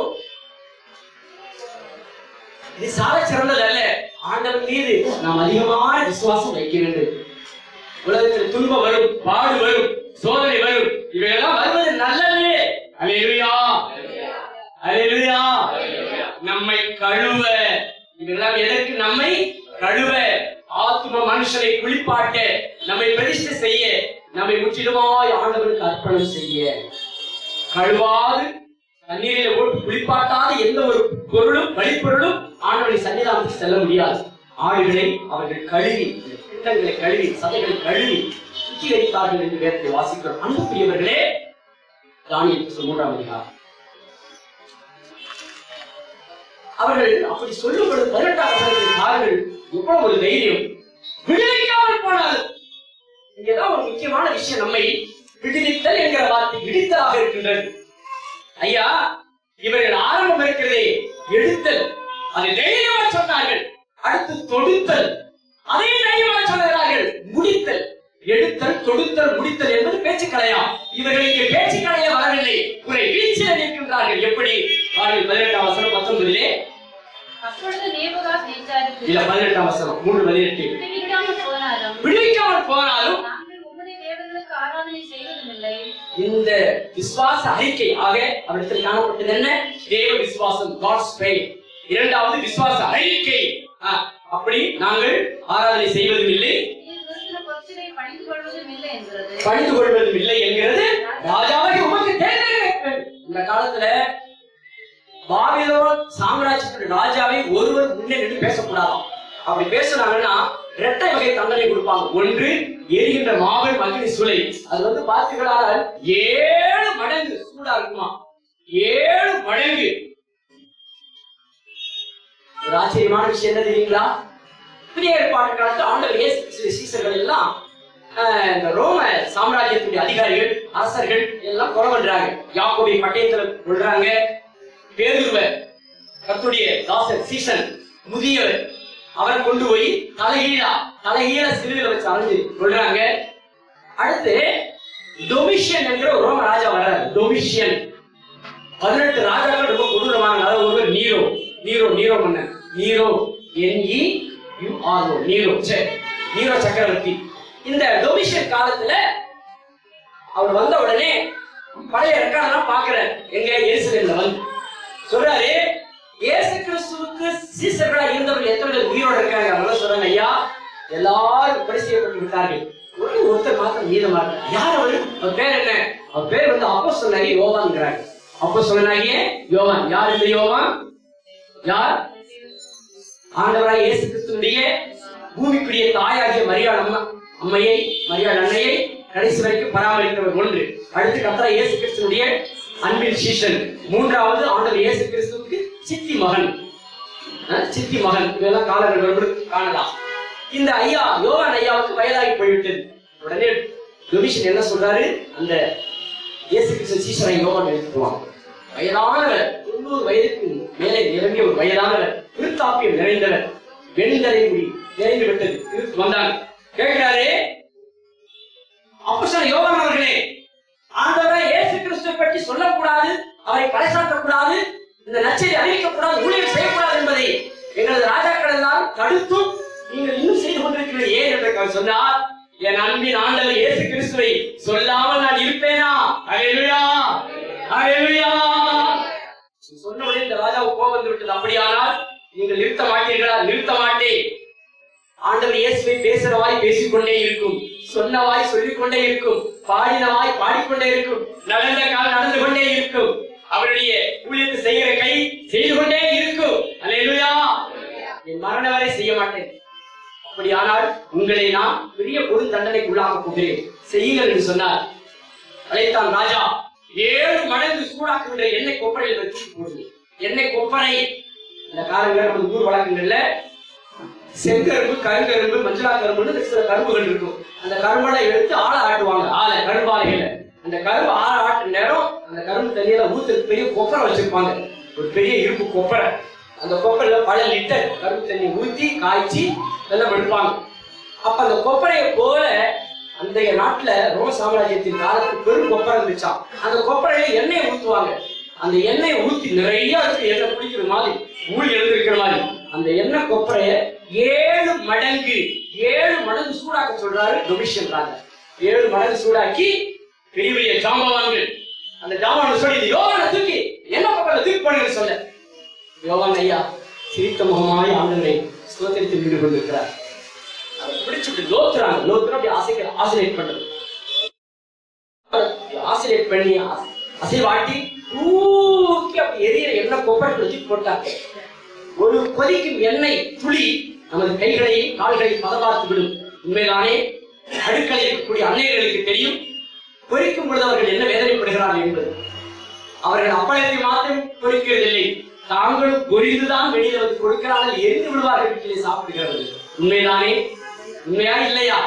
இது சாலை சிறந்தது அல்ல ஆண்டவர் மீது நாம் அதிகமான விசுவாசம் வைக்க வேண்டும் உலகத்தில் துன்பம் வரும் பாடு வரும் சோதனை வரும் இவையெல்லாம் வருவது நல்லது அலேலுயா அலேலுயா நம்மை கழுவ இதெல்லாம் எதற்கு நம்மை கழுவ ஆத்தும மனுஷனை குளிப்பாட்ட நம்மை பிரதிஷ்டை செய்ய நம்மை முற்றிலுமாய் ஆண்டவருக்கு அர்ப்பணம் செய்ய கழுவாது தண்ணீரில் போட்டு குளிப்பாட்டாத எந்த ஒரு பொருளும் வழிப்பொருளும் ஆண்டவனை சன்னிதானத்துக்கு செல்ல முடியாது ஆடுகளை அவர்கள் கழுவி இந்த பிண்டங்களை கழுவி சதைகளை கழுவி சுத்திகரித்தார்கள் என்று வேதத்தை வாசிக்கிறோம் அன்புக்குரியவர்களே தானியல் புஸ்தகம் மூன்றாம் அதிகாரம் அவர்கள் அப்படி சொல்லும் பொழுது பதினெட்டாம் வசனத்தில் பாருங்கள் எவ்வளவு ஒரு தைரியம் விடுவிக்காமல் போனாலும் இங்கதான் ஒரு முக்கியமான விஷயம் நம்மை விடுவித்தல் என்கிற வார்த்தை விடுத்தலாக இருக்கின்றது ஐயா இவர்கள் ஆரம்பம் இருக்கிறதே எடுத்தல் அதை தைரியமா சொன்னார்கள் அடுத்து தொடுத்தல் அதே தைரியமா சொல்லுகிறார்கள் முடித்தல் எடுத்தல் தொடுத்தல் முடித்தல் என்பது பேச்சு கலையாம் இவர்கள் இங்கே பேச்சு கலையில வரவில்லை குறை வீழ்ச்சியில் நிற்கின்றார்கள் எப்படி பாருங்கள் பதினெட்டாம் வசனம் பத்தொன்பதிலே அப்பொழுது நேபுகாத் நேச்சாருக்கு இல்ல பதினெட்டாம் வசனம் மூன்று பதினெட்டு விடுவிக்காமல் போனாலும் விடுவிக்காமல் போனாலும் நாங்கள் உம்முடைய தேவர்களுக்கு ஆராதனை செய்வதுமில்லை இந்த விசுவாச அறிக்கை ஆக அவரிடத்தில் காணப்பட்டது என்ன தேவ விசுவாசம் காட்ஸ் ஃபெய்த் இரண்டாவது விசுவாச அறிக்கை ஆ, அப்படி நாங்கள் ஆராதனை செய்வதும் இல்லை நீர் நிறுத்தின பொருட்களை பணிந்து கொள்வதும் இல்லை என்கிறது பணிந்து கொள்வதும் இல்லை என்கிறது ராஜாவை உமக்கு தேர்ந்தெடுக்க இந்த காலத்துல பாபிலோன் சாம்ராஜ்யத்துடைய ராஜாவை ஒருவர் முன்னே நின்று பேசக்கூடாதாம் அப்படி பேசுனாங்கன்னா இரட்டை வகை தண்டனை கொடுப்பாங்க ஒன்று எரிகின்ற மாபெரும் அக்னி சுளை அது வந்து பார்த்தீங்களானால் ஏழு மடங்கு சூடா இருக்குமா ஏழு மடங்கு ஒரு ஆச்சரியமான விஷயம் என்ன தெரியுங்களா புதிய ஏற்பாட்டு காலத்து ஆண்டவர் இயேசு கிறிஸ்து சீசர்கள் எல்லாம் ஆஹ், இந்த ரோம சாம்ராஜ்யத்துடைய அதிகாரிகள் அரசர்கள் எல்லாம் கொலை பண்றாங்க யாக்கோபை பட்டயத்துல கொள்றாங்க பேதுருவ கர்த்தருடைய தாசர் சீசன் முதியவர் அவரை கொண்டு போய் தலைகீழா தலைகீழ சிலுவையில வச்சு அரைஞ்சு கொள்றாங்க அடுத்து டொமிஷியன் என்கிற ஒரு ரோம ராஜா வர்றாரு டொமிஷியன் பதினெட்டு ராஜாக்கள் ரொம்ப கொடூரமான அதாவது ஒருவர் நீரோ நீரோ நீரோ மன்னன் நீரோ என்இ யூ ஆர் ஓ நீரோ சரி நீரோ சக்கரவர்த்தி இந்த டொமிஷியன் காலத்துல அவர் வந்த உடனே பழைய ரெக்கார்டெல்லாம் பாக்குறாரு எங்க எருசலேம்ல வந்து சொல்றாரு இயேசு கிறிஸ்துவுக்கு சீசர்களா இருந்தவர்கள் எத்தனை பேர் உயிரோட இருக்காங்க அவங்க சொல்றாங்க ஐயா எல்லாரும் கொலை செய்யப்பட்டு விட்டார்கள் ஒரு ஒருத்தர் மாத்திரம் மீதமா இருக்கார் யார் அவரு அவர் பேர் என்ன அவர் பேர் வந்து அப்போ சொன்னாங்க யோவான்ங்கிறாங்க அப்போ சொன்னாங்க யோவான் யார் இந்த யோவான் யார் ஆண்டவராய் இயேசு கிறிஸ்துடைய பூமிக்குரிய தாயாகிய மரியாள் அம்மா அம்மையை மரியாள் அன்னையை கடைசி வரைக்கும் பராமரிக்கிறவர் ஒன்று அடுத்து கத்தரா இயேசு கிறிஸ்துடைய அன்பின் சீஷன் மூன்றாவது ஆண்டவர் இயேசு கிறிஸ்துவுக்கு சித்தி மகன் அஹ், சித்தி மகன் இதெல்லாம் காலங்கள் வரும்போது காணலாம் இந்த ஐயா யோவான் ஐயாவுக்கு வயதாகி போய்விட்டது உடனே டொமிஷன் என்ன சொல்றாரு அந்த இயேசு கிறிஸ்து சீசரை யோவான் எடுத்துக்குவாங்க வயதானவர் தொண்ணூறு வயதுக்கு மேலே நிரம்பிய ஒரு வயதானவர் விருத்தாப்பியம் நிறைந்தவர் வெண்தலை முடி நிறைந்து விட்டது இழுத்து வந்தாங்க கேட்கிறாரு அப்போ யோவான் அவர்களே ஆண்டவரை இயேசு கிறிஸ்துவை பற்றி சொல்லக்கூடாது அவரை பறைசாற்றக்கூடாது இந்த நச்சை அறிவிக்கக்கூடாது ஊழியர் செய்யக்கூடாது என்பதை எங்களது ராஜாக்கள் எல்லாம் தடுத்தும் நீங்கள் இன்னும் செய்து கொண்டிருக்கிறீர்கள் ஏன் என்று அவர் சொன்னார் என் அன்பின் ஆண்டவர் இயேசு கிறிஸ்துவை சொல்லாமல் நான் இருப்பேனா அல்லேலூயா அல்லேலூயா சொன்ன உடனே இந்த ராஜாவுக்கு கோபம் வந்து விட்டது அப்படியானால் நீங்கள் நிறுத்த மாட்டீர்களா நிறுத்த மாட்டேன் ஆண்டவர் இயேசுவை பேசுற வாய் பேசிக்கொண்டே இருக்கும் சொன்ன வாய் சொல்லிக் கொண்டே இருக்கும் பாடின வாய் பாடிக்கொண்டே இருக்கும் நடந்த கால் நடந்து கொண்டே இருக்கும் அவருடைய ஊழியத்தை செய்கிற கை செய்து கொண்டே இருக்கும் அல்லேலூயா என் மரண வரை செய்ய மாட்டேன் அப்படியானால் உங்களை நான் பெரிய பொது தண்டனைக்கு உள்ளாக போகிறேன் செய்யுங்கள் என்று சொன்னார் அழைத்தான் ராஜா ஏழு மடங்கு சூடாக்குகின்ற எண்ணெய் கொப்பரையில் வச்சு போடுது எண்ணெய் கொப்பரை அந்த காலங்களில் நம்ம ஊர் வழக்கங்கள்ல செங்கரும்பு கருங்கரும்பு மஞ்சளா கரும்புன்னு சில கரும்புகள் இருக்கும் அந்த கரும்பெல்லாம் எடுத்து ஆளை ஆட்டுவாங்க ஆளை கரும்பாலைகளை அந்த கரும்பு ஆளை ஆட்டு நேரம் அந்த கரும்பு தண்ணியில ஊத்துறதுக்கு பெரிய கொப்பரை வச்சிருப்பாங்க ஒரு பெரிய இரும்பு கொப்பரை அந்த கொப்பரையில பல லிட்டர் கரும்பு தண்ணி ஊத்தி காய்ச்சி எல்லாம் எடுப்பாங்க அப்ப அந்த கொப்பரையை போல அந்த நாட்டுல ரோம சாம்ராஜ்யத்தின் காலத்துக்கு பெரும் கொப்பரை இருந்துச்சாம் அந்த கொப்பரையில எண்ணெய் ஊத்துவாங்க அந்த எண்ணெய் ஊத்தி நிறைய அதுக்கு எண்ணெய் குடிக்கிற மாதிரி ஊழி எழுந்திருக்கிற மாதிரி அந்த எண்ணெய் கொப்பரைய ஏழு மடங்கு ஏழு மடங்கு சூடாக்க சொல்றாரு டொமிஷியன் ராஜா ஏழு மடங்கு சூடாக்கி பெரிய பெரிய ஜாம்பவான்கள் அந்த ஜாம்பவான் சொல்லி "இது யோவானை தூக்கி என்ன கொப்பரை தூக்கி போடுங்க சொல்ல யோவான் ஐயா சிரித்த முகமாய் ஆண்டவரை ஸ்தோத்திரத்தில் நின்று கொண்டிருக்கிறார் அதை பிடிச்சிட்டு லோத்துறாங்க லோத்துறா அப்படி ஆசைக்கு ஆசிலேட் பண்றது ஆசிலேட் பண்ணி அசை- அசைவாட்டி தூக்கி அப்படி எரியற எண்ணெய் கொப்பரை வச்சு போட்டாங்க ஒரு கொதிக்கும் எண்ணெய் துளி நமது கைகளை கால்களை பதபார்த்து விடும் உண்மைதானே அடுக்களை இருக்கக்கூடிய அன்னையர்களுக்கு தெரியும் பொறிக்கும் பொழுது அவர்கள் என்ன வேதனைப்படுகிறார்கள் என்பது அவர்கள் அப்பளத்தை மாத்திரம் பொறிக்கிறதில்லை தாங்களும் பொரிந்துதான் வெளியில வந்து கொடுக்கிறார்கள் எரிந்து விடுவார்கள் வீட்டிலே சாப்பிடுகிறார்கள் உண்மைதானே உண்மையா இல்லையா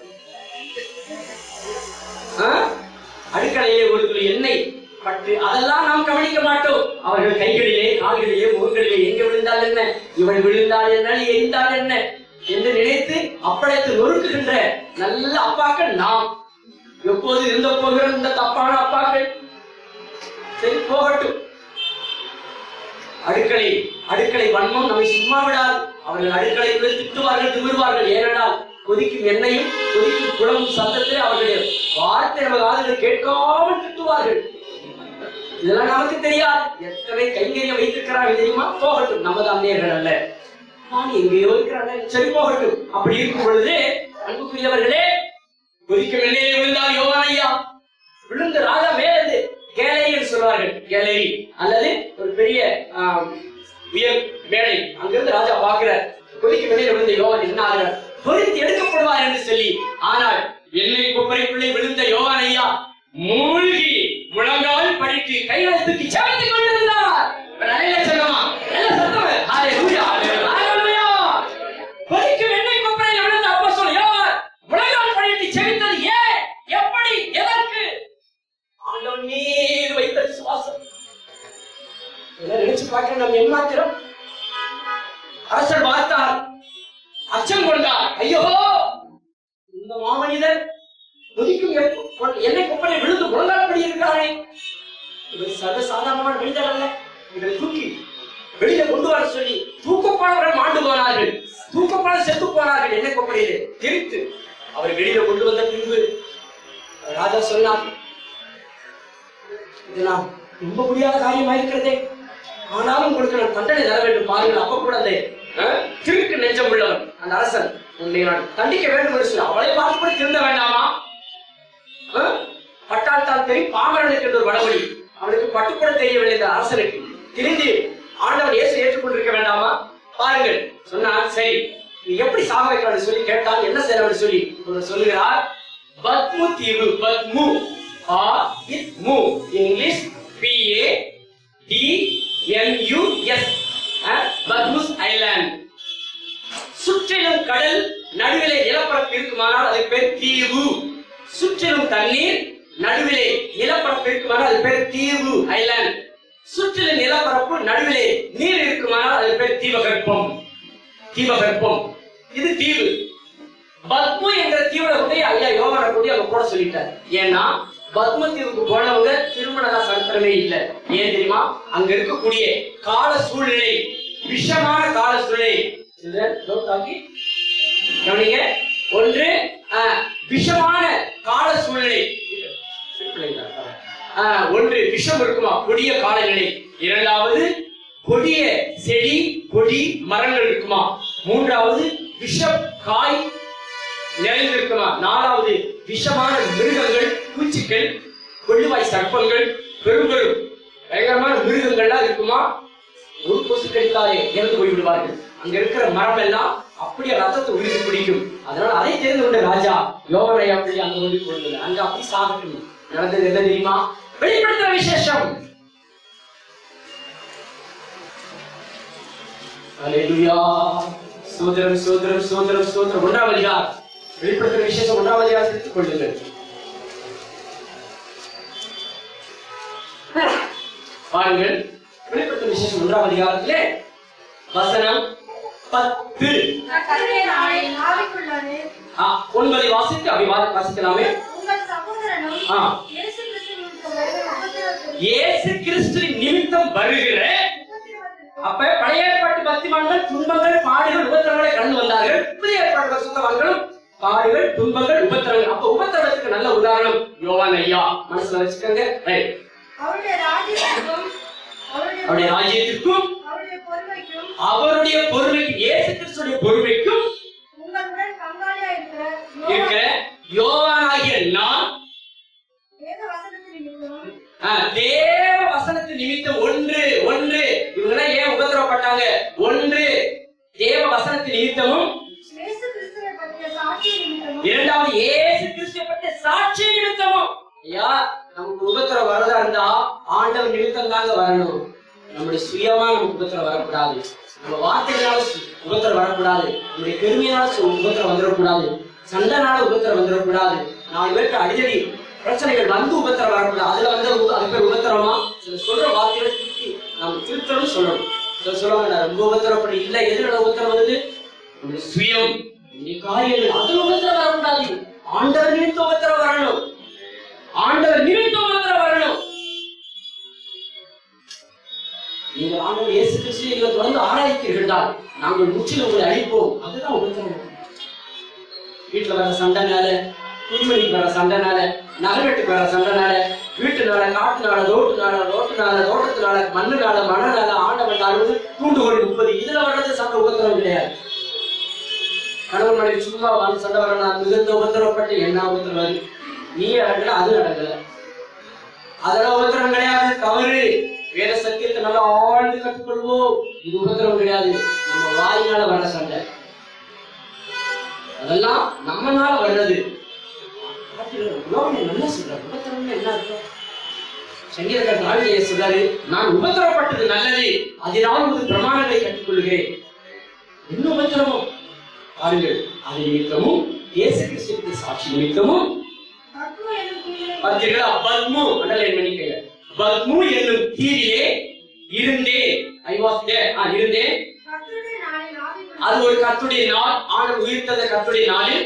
ஆ? அடுக்கலையிலே ஒரு துளி எண்ணெய் பட்டு அதெல்லாம் நாம் கவனிக்க மாட்டோம் அவர்கள் கைகளிலே கால்களிலே முகங்களிலே எங்க விழுந்தால் என்ன இவள் விழுந்தால் என்ன எரிந்தால் என்ன என்று நினைத்து அப்பளத்தை நொறுக்குகின்ற நல்ல அப்பாக்கள் நாம் எப்போது இருந்த போகிற இந்த தப்பான அப்பாக்கள் சரி போகட்டும் அடுக்களை அடுக்களை வன்மம் நம்மை சும்மா விடாது அவர்கள் அடுக்கலைக்குள்ளே திட்டுவார்கள் திமிர்வார்கள் ஏனென்றால் கொதிக்கும் எண்ணெயும் கொதிக்கும் குளமும் சத்தத்தில் அவர்களுடைய வார்த்தை நம்ம காதுகள் கேட்காமல் திட்டுவார்கள் இதெல்லாம் நமக்கு தெரியாது எத்தனை கைங்கரியம் வைத்திருக்கிறார்கள் தெரியுமா போகட்டும் நமது அன்னையர்கள் அல்ல நான் எங்கேயோ இருக்கிறாங்க சரி போகட்டும் அப்படி இருக்கும் பொழுது அன்புக்குரியவர்களே கொதிக்கும் எண்ணெயிலே விழுந்தால் யோகான் ஐயா விழுந்த ராஜா மேலது கேலரி என்று சொல்வார்கள் கேலரி அல்லது ஒரு பெரிய ஆம், உயர் மேடை அங்கிருந்து ராஜா பார்க்கிறார் கொதிக்கும் வெளியே விழுந்த யோவான் என்ன ஆகிறார் பொறித்து எடுக்கப்படுவார் என்று சொல்லி ஆனால் எண்ணெய் கொப்பரைக்குள்ளே விழுந்த யோவான் ஐயா மூழ்கி முழங்கால் படித்து கைகளை தூக்கி சேர்த்துக் கொண்டிருந்தார் இப்ப நல்ல சொல்லமா நல்ல சத்தம் ஹalleluya ஹalleluya கொதிக்கும் எண்ணெய் கொப்பரையில் விழுந்த அப்போஸ்தலன் யோவான் முழங்கால் படித்து செவித்தது ஏன் எப்படி எதற்கு ஆண்டவன் மீது வைத்த விசுவாசம் இதெல்லாம் நினைச்சு பார்க்க நம்ம ஏமாத்திரம் அரசர் பார்த்தார் அச்சம் கொண்டார் ஐயோ இந்த மாமனிதர் கொதிக்கும் எண்ணெய் எண்ணெய் கொப்பரை விழுந்து முழங்கால்படி இருக்கிறாரே இவர் சர்வ சாதாரணமான மனிதர் அல்ல இவரை தூக்கி வெளியில கொண்டு வர சொல்லி தூக்கப்பாளர்கள் மாண்டு போனார்கள் தூக்கப்பாளர் செத்து போனார்கள் என்ன கொப்பரையிலே தெரித்து அவர் வெளியில கொண்டு வந்த பின்பு ராஜா சொன்னார் இதெல்லாம் ரொம்ப முடியாத காரியமா இருக்கிறதே ஆனாலும் உங்களுக்கு நான் தண்டனை தர வேண்டும் பாருங்கள் அப்ப கூட அந்த அஹ், திருக்கு நெஞ்சம் உள்ளவன் அந்த அரசன் உன்னை நான் தண்டிக்க வேண்டும் என்று சொல்லி அவளை பார்த்து கூட திருந்த வேண்டாமா அஹ், பட்டால் தான் தெரியும் பாமரனுக்கு என்று ஒரு வடமொழி அவனுக்கு பட்டுக்கூட தெரியவில்லை இந்த அரசனுக்கு திருந்தி ஆண்டவன் இயேசு ஏற்றுக்கொண்டிருக்க வேண்டாமா பாருங்கள் சொன்னார் சரி நீ எப்படி சாக வைக்கலாம்னு சொல்லி கேட்டால் என்ன செய்யலாம்னு சொல்லி ஒருவர் சொல்லுகிறார் பத்மு தீவு பத்மு ஆ இத் மு English P A T N U S Patmos island சுற்றிலும் கடல் நடுவிலே நிலப்பரப்பு இருக்குமானால் அது பேர் தீவு சுற்றிலும் தண்ணீர் நடுவிலே நிலப்பரப்பு இருக்குமானால் அது பேர் தீவு ஐலாண்ட் சுற்றிலும் நிலப்பரப்பு நடுவிலே நீர் இருக்குமானால் அது பேர் தீபகற்பம் தீபகற்பம் இது தீவு பத்மு என்ற தீவுல கூட ஐயா யோகனை கூடி அவங்க போட சொல்லிட்டார் ஏன்னா பத்ம தீவுக்கு போனவங்க திருமணதா சரித்திரமே இல்ல ஏன் தெரியுமா அங்க இருக்கக்கூடிய கால சூழ்நிலை விஷமான கால சூழ்நிலை Children, don't talk it. கவனிங்க ஒன்று அஹ், விஷமான கால சூழ்நிலை அஹ், ஒன்று விஷம் இருக்குமா கொடிய காலநிலை இரண்டாவது கொடிய செடி கொடி மரங்கள் இருக்குமா மூன்றாவது விஷம் காய் நிறைந்திருக்குமா நாலாவது விஷமான மிருகங்கள் பூச்சிகள் கொள்ளுவாய் சர்ப்பங்கள் பெரும் பெரும் பயங்கரமான மிருகங்கள்லாம் இருக்குமா ஒரு கொசு கடித்தாலே இறந்து போய் விடுவார்கள் அங்க இருக்கிற மரம் எல்லாம் அப்படியே ரத்தத்தை உரித்து பிடிக்கும் அதனால அதை தெரிந்து கொண்ட ராஜா யோகனை அப்படி அங்க வந்து கொண்டு அங்க அப்படி சாகட்டும் நடந்தது என்ன தெரியுமா வெளிப்படுத்துற விசேஷம் அல்லேலூயா சோதரம் சோதரம் சோதரம் சோதரம் ஒன்றாம் அதிகார் வெளிப்படுத்துற விசேஷம் ஒன்றாம் அதிகாரம் எடுத்துக் கொள்ளுங்கள் பாருங்கள் வெளிப்படுத்தும் விசேஷம் ஒன்றாம் அதிகாரத்திலே வசனம் பத்து நான் கருவே நாளை ஆவிக்குள்ளானே ஆ, ஒன்பதை வாசித்து அப்படி வா- வாசிக்கலாமே உங்கள் சகோதரனும் ஆ. இயேசு கிறிஸ்துவின் வருகிற உபத்திரவத்தில் இயேசு கிறிஸ்துவின் நிமித்தம் வருகிற அப்ப பழைய ஏற்பாட்டு பக்திமான்கள் துன்பங்கள் பாடுகள் உபத்திரங்களை கடந்து வந்தார்கள் புதிய ஏற்பாட்டு பரிசுத்தவான்களும் பாடுகள் துன்பங்கள் உபத்திரங்கள் அப்ப உபத்திரவத்துக்கு நல்ல உதாரணம் யோவான் ஐயா மனசுல வச்சுக்கோங்க ரைட் அவருடைய ராஜ்யத்திற்கும் அவருடைய அவருடைய ராஜ்யத்திற்கும் அவருடைய பொறுமைக்கும் அவருடைய பொறுமைக்கும் இயேசு கிறிஸ்துடைய பொறுமைக்கும் உங்களுடன் பங்காளியா இருக்கிற இருக்கிற யோவானாகிய நான் வேத வசனத்தின் நிமித்தமும் ஆ, தேவ வசனத்து நிமித்தம் ஒன்று ஒன்று இவங்கெல்லாம் ஏன் உபத்திரவப்பட்டாங்க ஒன்று தேவ வசனத்து நிமித்தமும் இயேசு கிறிஸ்துவை பற்றிய சாட்சிய நிமித்தமும் இரண்டாவது இயேசு கிறிஸ்துவை பற்றிய சாட்சி நிமித்தமும் ஐயா நமக்கு உபத்திரம் வரதா இருந்தா ஆண்டவர் நிமித்தம் தாங்க வரணும் நம்முடைய சுயமா நமக்கு உபத்திரம் வரக்கூடாது நம்ம வார்த்தைகளால சு- உபத்திரம் வரக்கூடாது நம்முடைய பெருமையினால சு- உபத்திரம் வந்துடக்கூடாது சண்டைனால உபத்திரம் வந்துடக்கூடாது நாலு பேருக்கு அடிக்கடி பிரச்சனைகள் வந்து உபத்திரம் வரக்கூடாது அதுல வந்து உப- அது பேர் உபத்திரமா சில சொல்ற வார்த்தைகளை திருத்தி நம்ம திருத்தணும் சொல்லணும் சில சொல்லுவாங்க நான் ரொம்ப உபத்திரப்படி இல்ல எதுல உபத்திரம் வருது நம்முடைய சுயம் இந்த காரியங்கள் அதுல உபத்திரம் வரக்கூடாது ஆண்டவர் நிமித்தம் உபத்திரம் வரணும் ஆண்டவர் நிமித்தம் உபத்திரம் வரணும் நீங்கள் ஆண்டவர் இயேசு கிறிஸ்து எங்களை தொடர்ந்து ஆராய்த்தீர்கள் என்றால் நாங்கள் முற்றிலும் உங்களை அழிப்போம் அதுதான் உபத்திரம் வீட்டுல வர சண்டைனால துணிமணிக்கு வர சண்டைனால நகரட்டுக்கு வர சண்டைனால வீட்டுனால காட்டுனால ரோட்டுனால ரோட்டுனால தோட்டத்தினால மண்ணுனால மணனால ஆண்டவன் அறுபது தூண்டுகோல் முப்பது இதுல வர்றது சண்டை உபத்திரம் கிடையாது கணவன் மனைவி சும்மா வந்து சண்டை வர நான் மிகுந்த உபத்திரப்பட்டு என்ன உபத்திரம் வருது நீ நடக்கல அது நடக்கல அதெல்லாம் உபத்திரம் கிடையாது தவறு வேத சத்தியத்தை நல்லா ஆழ்ந்து கற்றுக்கொள்வோம் இது உபத்திரம் கிடையாது நம்ம வாயினால வர சண்டை அதெல்லாம் நம்மனால வர்றது யோகனை நல்லா சொல்றாரு உபத்திரம்னா என்ன அர்த்தம் சங்கீதக்காரர் தாழ்மையை சொல்றாரு நான் உபத்திரப்பட்டது நல்லது அதனால் ஒரு பிரமாணங்களை கற்றுக்கொள்கிறேன் என்ன உபத்திரமோ பாருங்கள் அது நிமித்தமும் இயேசு கிறிஸ்துவுக்கு சாட்சி நிமித்தமும் பத்ம எனும் கீழே பார்த்தீர்களா பத்மு அண்டர்லைன் பண்ணிக்கங்க பத்மு என்னும் தீரிலே இருந்தேன் ஐ வாஸ் தேர் ஆ இருந்தேன் கர்த்தருடைய நாளில் ஆவிக்குள்ளானே அது ஒரு கத்துடைய நாள் ஆண்டவர் உயிர்த்தத கத்துடைய நாளில்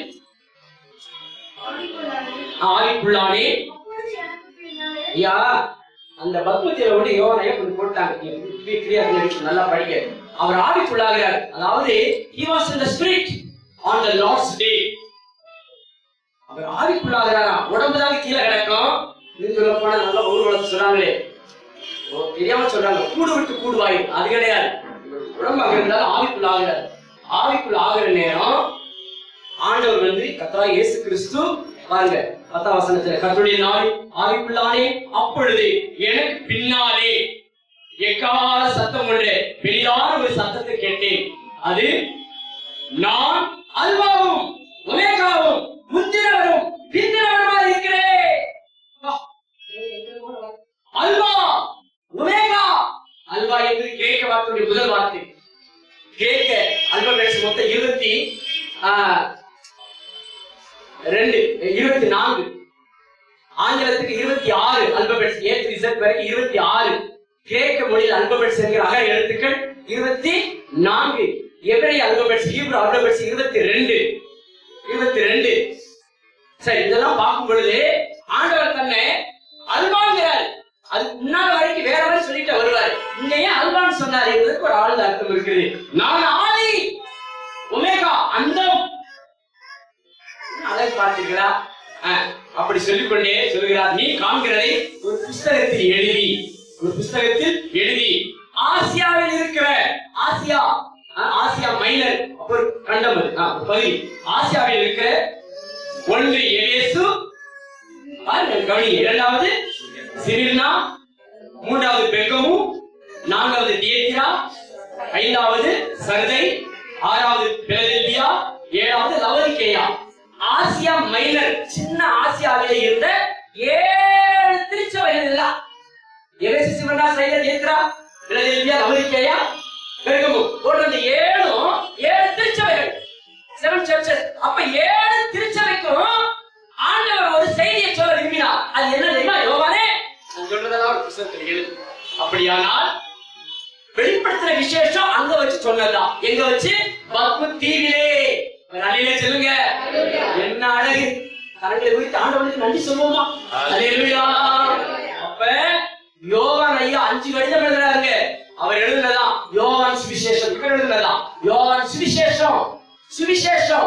ஆவிக்குள்ளானே ஆவிக்குள்ளானே அப்பொழுது எனக்கு பின்னாலே ஐயா அந்த பத்மத்தில வந்து யோகனைய கொஞ்சம் போட்டாங்க நீங்க இப்படி clear ஆ இருக்கு, நல்லா படிக்க அவர் ஆவிக்குள்ளாகிறார் அதாவது he was in the spirit on the lord's day அவர் ஆவிக்குள்ளாகிறாரா உடம்பு தான் கீழே கிடக்கும் இது சொல்ல போனா நல்லா ஊர் வளர்த்து சொன்னாங்களே ஓ, தெரியாம சொல்றாங்க கூடு விட்டு கூடுவாய் அது கிடையாது உடம்பு அங்க இருந்தாலும் ஆவிக்குள் ஆகிறார் ஆவிக்குள் ஆகிற நேரம் ஆண்டவர் வந்து கத்தரா இயேசு கிறிஸ்து பாருங்க பத்தாம் வசனத்துல கர்த்தருடைய நாள் ஆவிக்குள்ளானே அப்பொழுது எனக்கு பின்னாலே எக்கால சத்தம் ஒன்று பெரிதான ஒரு சத்தத்தை கேட்டேன் அது நான் அல்வாவும் ஒமேகாவும் முந்திரவரும் பிந்திரவருமா இருக்கிறேன் வா. அல்வா ஒமேகா அல்வா என்பது கிரேக்க வார்த்தையுடைய முதல் வார்த்தை கிரேக்க அல்பபெட்ஸ் மொத்தம் இருபத்தி ஆஹ், ரெண்டு இருபத்தி நான்கு ஆங்கிலத்துக்கு இருபத்தி ஆறு அல்பபெட்ஸ் ஏ டு இசட் வரைக்கும் இருபத்தி ஆறு கிரேக்க மொழியில் அல்பபெட்ஸ் என்கிற அக எழுத்துக்கள் இருபத்தி நான்கு எபிரேய அல்பபெட்ஸ் ஹீப்ரு அல்பபெட்ஸ் இருபத்தி ரெண்டு இருபத்தி ரெண்டு சரி இதெல்லாம் பார்க்கும் பொழுது ஆண்டவர் தன்னை அல்வாங்கிறார் அதுக்கு முன்னால வரைக்கும் வேற மாதிரி சொல்லிட்டு வருவார் இங்க ஏன் அல்வான்னு சொன்னார் என்பதற்கு ஒரு ஆழ்ந்த அர்த்தம் இருக்குது நான் ஆதி ஒமேகா அந்தம் அழகு பார்த்தீர்களா அஹ், அப்படி சொல்லிக்கொண்டே சொல்கிறார் நீ காண்கிறதை ஒரு புஸ்தகத்தில் எழுதி ஒரு புஸ்தகத்தில் எழுதி ஆசியாவில் இருக்கிற ஆசியா அஹ், ஆசியா மைனர் ஒரு கண்டம் அது, அஹ், ஒரு பகுதி ஆசியாவில் இருக்கிற ஒன்று எரேசு பாருங்கள் கவனிங்க இரண்டாவது சிமிர்னா மூன்றாவது பெர்கமு நான்காவது தியேத்திரா ஐந்தாவது சர்தை ஆறாவது பிலதெல்பியா ஏழாவது லவதிகேயா ஆசியா மைனர் சின்ன ஆசியாவிலே இருந்த ஏழு திருச்சபைகள் எல்லாம் எரேசு சிவனா சைல தியேத்திரா பிலதெல்பியா லவதிகேயா பெர்கமு போன்ற அந்த ஏழும் ஏழு திருச்சபைகள் செவன் சர்ச்சஸ் அப்ப ஏழு திருச்சபைக்கும் ஆண்டவர் ஒரு செய்தியை சொல்ல விரும்பினார் அது என்ன தெரியுமா யோவானே நான் சொல்றதெல்லாம் ஒரு புத்தகத்தில் எழுது அப்படியானால் வெளிப்படுத்துற விசேஷம் அங்க வச்சு சொன்னதுதான் எங்க வச்சு பத்ம தீவிலே அலையிலே சொல்லுங்க என்ன அழகு கரங்களை குறித்து ஆண்டவனுக்கு நன்றி சொல்லுவோமா அல்லேலூயா அப்ப யோவான் ஐயா அஞ்சு கடிதம் எழுதுறாருங்க அவர் எழுதுனதான் யோவான் சுவிசேஷம் இவர் எழுதுனதான் யோவான் சுவிசேஷம் சுவிசேஷம்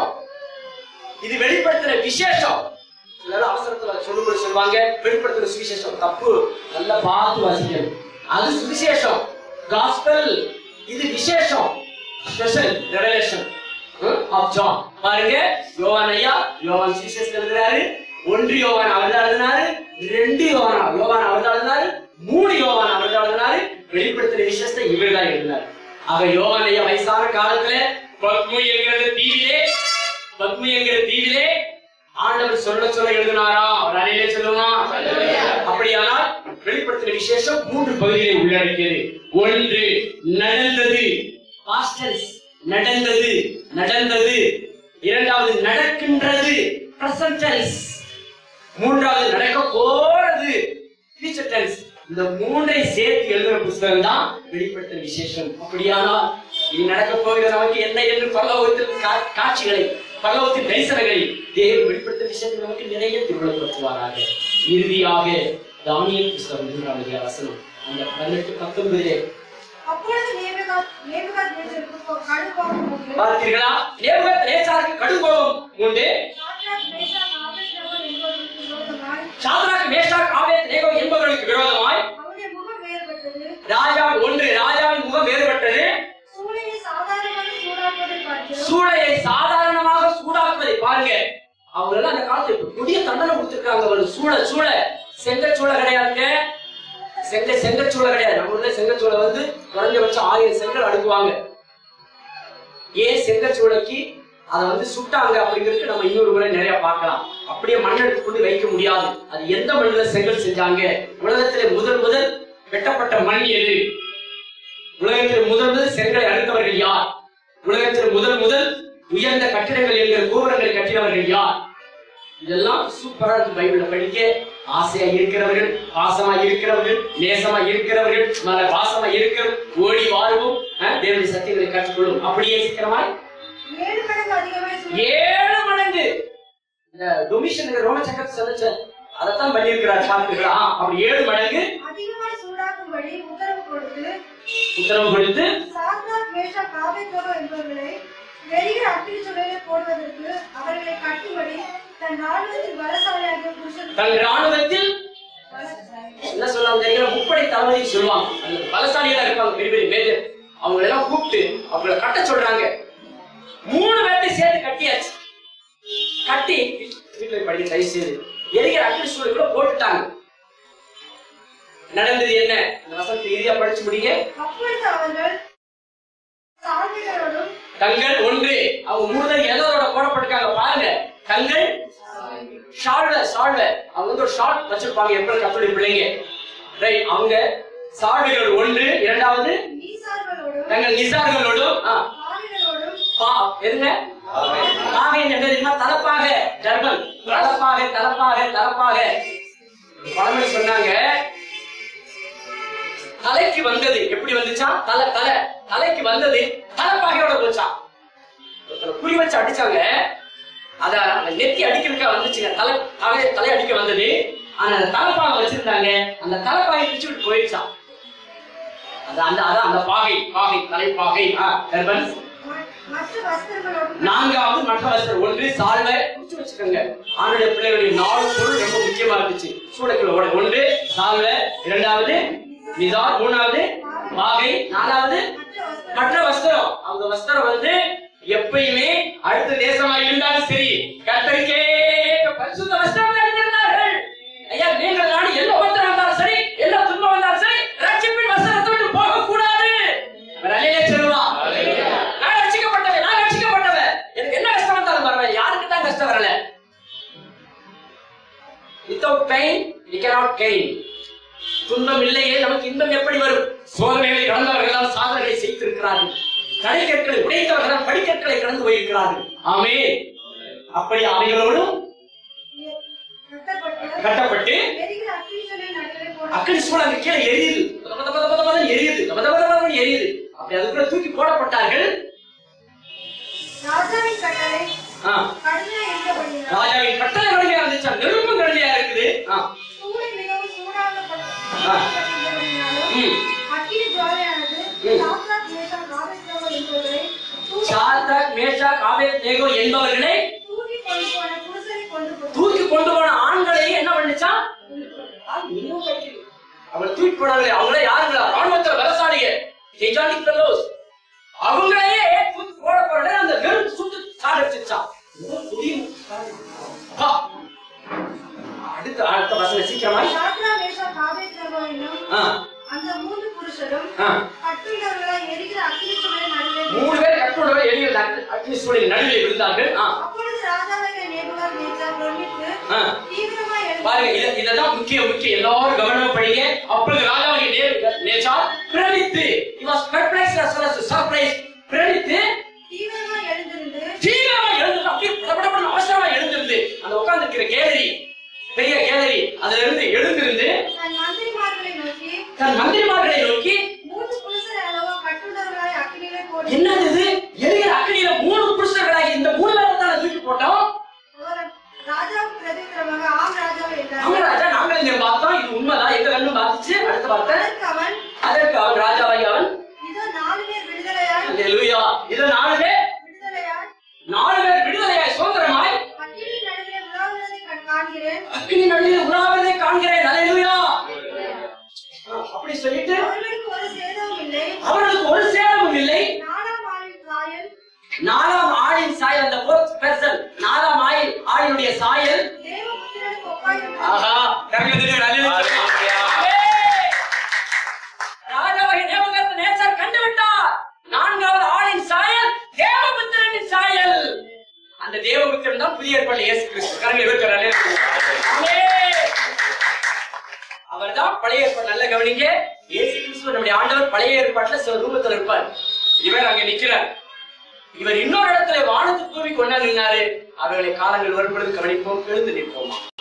இது வெளிப்படுத்துற விசேஷம் இதெல்லாம் அவசரத்துல சொல்லும்போது சொல்லுவாங்க வெளிப்படுத்துற சுவிசேஷம் தப்பு நல்லா பார்த்து வாசிக்கணும் அது சுவிசேஷம் காஸ்பல் இது விசேஷம் ஸ்பெஷல் ரெவலேஷன் ஆஃப் ஜான் பாருங்க யோவான் ஐயா யோவான் சுவிசேஷம் எழுதுறாரு ஒன்று யோவான் அவர் தான் எழுதினாரு ரெண்டு யோவான் யோவான் அவர் தான் எழுதினாரு மூணு யோவான் அவர் தான் எழுதினாரு வெளிப்படுத்துற விசேஷத்தை இவர் தான் எழுதினார் ஆக யோவான் ஐயா வயசான காலத்துல பத்மு என்கிற தீவிலே பத்மு என்கிற தீவிலே ஆண்டவர் சொல்ல சொல்ல எழுதினாரா அவர் அறையிலே சொல்லுமா அப்படியானால் வெளிப்படுத்தின விசேஷம் மூன்று பகுதிகளை உள்ளடக்கியது ஒன்று நடந்தது பாஸ்டர்ஸ் நடந்தது நடந்தது இரண்டாவது நடக்கின்றது பிரசன்ட் டென்ஸ் மூன்றாவது நடக்க போறது ஃபியூச்சர் டென்ஸ் இந்த மூன்றை சேர்த்து எழுதுற புஸ்தகம் தான் வெளிப்படுத்த விசேஷம் அப்படியானால் இனி நடக்க போகிற நமக்கு என்ன என்று பரலோகத்தில் கா- காட்சிகளை பரலோகத்தின் தரிசனங்களை தேவன் வெளிப்படுத்த விஷயத்தை நமக்கு நிறைய திருவிழப்படுத்துவாராக இறுதியாக தானியல் புஸ்தகம் மூன்றாம் அதிகார வசனம் அந்த பதினெட்டு பத்தொன்பதிலே அப்பொழுது நேபுகாத் நேபுகாத்நேசருக்கு கோ- கடுங்கோபம் உண்டு. பார்த்தீர்களா நேபுகத் நேசாருக்கு கடும் கோபம் உண்டு சாத்ராக், மேஷாக், ஆபேத்நேகோ என்பவர்களுக்கு விரோதமாய் சாதனாக்கு மேஷாக் ஆபேத் நேகோ என்பவர்களுக்கு விரோதமாய் அவருடைய முகம் வேறுபட்டது ராஜா ஒன்று ராஜாவின் முகம் வேறுபட்டது சூளையை சாதாரணமாக சூடாக்குவதை பார்க்கிறோம் சூளையை சாதாரணமாக சூடாக்குவதை பாருங்க அவங்க எல்லாம் அந்த காலத்துல இப்ப கொடிய தண்டனை கொடுத்திருக்காங்க ஒரு சூளை சூளை செங்கச்சூளை கிடையாதுங்க செங்க செங்கச்சூளை கிடையாது நம்ம ஊர்ல செங்கச்சூளை வந்து குறைஞ்சபட்சம் ஆயிரம் செங்கல் அடுக்குவாங்க ஏன் செங்கச்சூளைக்கு அதை வந்து சுட்டாங்க அப்படிங்கிறது நம்ம இன்னொரு முறை நிறைய பார்க்கலாம் அப்படியே மண் எடுத்து கொண்டு வைக்க முடியாது அது எந்த மண்ணுல செங்கல் செஞ்சாங்க உலகத்திலே முதல் முதல் வெட்டப்பட்ட மண் எது உலகத்தில் முதல் முதல் செங்கலை அடுத்தவர்கள் யார் உலகத்தில் முதல் முதல் உயர்ந்த கட்டிடங்கள் என்கிற கோபுரங்களை கட்டினவர்கள் யார் இதெல்லாம் சூப்பரா இருக்கு பைபிள்ல படிக்க ஆசையா இருக்கிறவர்கள் பாசமா இருக்கிறவர்கள் நேசமா இருக்கிறவர்கள் மன பாசமா இருக்கிறவர்கள் ஓடி வாழ்வோம் அஹ், தேவனுடைய சத்தியங்களை கற்றுக்கொள்ளும் அப்படியே சீக்கிரமாய் ஏழு மடங்கு அதிகமாய் சூடு- ஏழு மடங்கு இந்த டொமிஷன் ரோம சக்கரத்தை சொல்லுச்ச அதைத்தான் பண்ணியிருக்கிறார் பார்த்தீங்களா அப்படி ஏழு மடங்கு அதிகமான பண்ணும்படி உத்தரவு கொடுத்து உத்தரவு கொடுத்து சாத்ராக் மேஷாக் ஆபேத்நேகோ என்பவர்களை எரிகிற அக்கினி சுடரிலே போடுவதற்கு அவர்களை கட்டும்படி தன் ராணுவத்தில் பலசாலியாகிய புருஷன் தன் ராணுவத்தில் என்ன சொல்லுவாங்க தெரியுங்களா முப்படை தளபதி சொல்லுவாங்க அந்த பலசாலியா இருப்பாங்க பெரிய பெரிய மேஜர் அவங்க எல்லாம் கூப்பிட்டு அவங்கள கட்ட சொல்றாங்க மூணு பேர்த்தை சேர்த்து கட்டியாச்சு கட்டி வீட்டுல படி தயவு செய்து எரிகிற அக்னி சூழல் கூட போட்டுட்டாங்க நடந்தது என்ன அந்த வசனத்தை இறுதியா படிச்சு முடிங்க அப்பொழுது அவர்கள் சால்வைகளோடும் கண்கள் ஒன்று அவங்க மூணு தான் எதோட போடப்பட்டிருக்காங்க பாருங்க கண்கள் ஷால்வ ஷால்வ அவங்க வந்து ஒரு ஷார்ட் வச்சிருப்பாங்க எப்படி கத்துடைய பிள்ளைங்க ரைட் அவங்க சால்வைகள் ஒன்று இரண்டாவது நீசார்களோடும் தங்கள் நிசார்களோடும் ஆ, காலிகளோடும் பா எதுங்க பாகை என்ன தெரியுமா தலப்பாக ஜர்மன் தலப்பாக தலப்பாக தலப்பாக பழமொழி சொன்னாங்க தலைக்கு வந்தது எப்படி வந்துச்சா தலை தலை தலைக்கு வந்தது தலப்பாகையோட போச்சா ஒருத்தரை குறி வச்சு அடிச்சாங்க அத அந்த நெத்தி அடிக்கிறதுக்கா வந்துச்சுங்க தலை தலை தலை அடிக்க வந்தது ஆனா அந்த தலைப்பாகை வச்சிருந்தாங்க அந்த தலைப்பாகை பிடிச்சு விட்டு போயிடுச்சான் அது அந்த அதான் அந்த பாகை பாகை தலைப்பாகை ஆ, கர்ப்பன் ம- மற்ற வஸ்திரங்களோடும் நான்காவது மற்ற வஸ்திரம் ஒன்று சால்வை குறிச்சு வச்சுக்கோங்க ஆணுடைய பிள்ளைகளுடைய நாலு பொருள் ரொம்ப முக்கியமா இருந்துச்சு சூடக்குள்ள ஒன்று சால்வை இரண்டாவது நிதார் மூணாவது பாகை நாலாவது மற்ற வஸ்திரம் மற்ற வஸ்திரம் அந்த வஸ்திரம் வந்து எப்பயுமே அடுத்த தேசமா இருந்தாலும் சரி கத்தரிக்கே பரிசுத்த வஸ்திரம் அணிந்திருந்தார்கள் ஐயா நீங்கள் நாடு எந்த உபத்திரம் வந்தாலும் சரி எல்லா துன்பம் வந்தாலும் சரி ரட்சிப்பின் வஸ்திரத்தை விட்டு போக கூடாது அவர் அலையிலே சொல்லுவான் நான் ரட்சிக்கப்பட்டவன் நான் ரட்சிக்கப்பட்டவன் எனக்கு என்ன கஷ்டம் வந்தாலும் பரவாயில்ல யாருக்கு தான் கஷ்டம் வரல without pain we cannot gain துன்பம் இல்லையே நமக்கு இன்பம் எப்படி வரும் சோதனைகளை கடந்தவர்கள் சாதனைகளை செய்திருக்கிறார்கள் கடைக்கற்களை உடைத்தவர்கள் படிக்கற்களை கடந்து போயிருக்கிறார்கள் ஆமே அப்படி அவைகளோடும் கட்டப்பட்டு கட்டப்பட்டு எரிகிற அக்கினி நடுவே போட அக்கடி சூழல் அங்க கீழே எரியுது பத பத பத பத பதன்னு எரியுது பத பத பத பதன்னு எரியுது அப்படி அதுக்குள்ள தூக்கி போடப்பட்டார்கள் ராஜாவின் கட்டளை ஆ, கடுமையா இருந்தபடியால் ராஜாவின் கட்டளை கடுமையா இருந்துச்சா நெருப்பும் கடுமையா இருக்குது ஆ, சூளை மிகவும் சூடாக ஆ. பட்டிருந்தபடியாலும் ம். அக்கினி ஜுவாலையானது ம். சாத்ராக் மேஷாக் ஆபேத்நேகோ என்பவர்களை தூக்கி- சாத்ராக், மேஷாக், ஆபேத்நேகோ என்பவர்களை தூக்கி கொண்டு போன புருஷனை கொண்டு போனார். தூக்கி கொண்டு போன ஆண்களையும் என்ன பண்ணுச்சான் அவளை தூக்கி போனாங்களே அவங்களே யாருங்களா ராணுவத்துல விவசாயிக ஜெய்ஜானிக் ஃபெல்லோஸ் அவங்களையே தூக்கி போட போறே அந்த வெறும் சுட்டு சாடிச்சான் அடுத்த அடுத்த வசனம் சீக்கிரமாய் சாத்ராக் மேஷாக் ஆபேத்நேகோ என்னும் ஆ, அந்த மூன்று புருஷரும் ஆ. கட்டுண்டவர்களாய் எரிகிற அக்கினி சுடரின் நடுவே மூணு பேர் கட்டுள்ள எரியில் அக்னி சூழலின் நடுவில் விழுந்தார்கள் ஆ, அப்பொழுது ராஜாவாகிய நேபுகாத் நேச்சார் பிரமித்து ஆ. தீவிரமாய் எழுந்து பாருங்க இத இததான் முக்கியம் முக்கியம் எல்லாரும் கவனம் படிங்க அப்பொழுது ராஜாவை நேச்சா பிரமித்து he was perplexed as well as surprised பிரமித்து தீவிரமாய் எழுந்திருந்து தீவிரமா எழுந்து அப்படியே படபடபடன்னு அவசரமா எழுந்திருந்து அந்த உட்கார்ந்து இருக்கிற கேலரி பெரிய கேலரி அதுல இருந்து எழுந்திருந்து தன் மந்திரிமார்களை நோக்கி தன் மந்திரிமார்களை நோக்கி மூன்று புருஷரை அளவா கட்டுண்டவர்களாய் அக்கினியிலே போடு என்னது இது எரிகிற அக்னியில மூணு புருஷர்களாகி இந்த மூணு பேரை தான் தூக்கி போட்டோம் அவர் ராஜாவுக்கு பிரதித்திரமாக ஆம் ராஜாவே என்றார் அவங்க ராஜா நாங்கள் இங்க பார்த்தோம் இது உண்மைதான் எங்க கண்ணு பார்த்துச்சு அடுத்து பார்த்தேன் அதற்கு அவன் அதற்கு அவன் ராஜாவாகி அவன் இதோ நாலு பேர் விடுதலையாய் அல்லேலூயா இது நாலு பேர் விடுதலையாய் நாலு பேர் விடுதலையாய் சுதந்திரமாய் அக்கினி நடுவே உலாவுவதை கண் காண்கிறேன் அக்னி நடுவில் உலாவதை காண்கிறேன் அல்லேலூயா அப்படி சொல்லிட்டு அவர்களுக்கு ஒரு சேதமும் இல்லை அவர்களுக்கு ஒரு சேதமும் இல்லை நாலாம் ஆளின் சாயல் நாலாம் ஆளின் சாயல் அந்த ஃபோர்த் பெர்சன் நாலாம் ஆயில் ஆளினுடைய சாயல் தேவபுத்திரனுக்கு ஒப்பாயிருக்கிறது ஆஹா கரங்களை அல்லேலூயா ராஜாவை நேமகத்த நேசர் கண்டு விட்டார் நான்காவது ஆளின் சாயல் தேவபுத்திரனின் சாயல் அந்த தேவபுத்திரன் தான் புதிய ஏற்பாடு இயேசு கிறிஸ்து கரங்களை வைக்கிறார் அவர் தான் பழைய ஏற்பாடு நல்ல கவனிங்க இயேசு கிறிஸ்து நம்முடைய ஆண்டவர் பழைய ஏற்பாட்டுல சில ரூபத்துல இருப்பார் இவர் அங்க நிக்கிறார் இவர் இன்னொரு இடத்துல வானத்து பூமி கொண்டாந்து நின்னாரு அவர்களை காலங்கள் வரும் பொழுது கவனிப்போம் எழுந்து நிற்போமா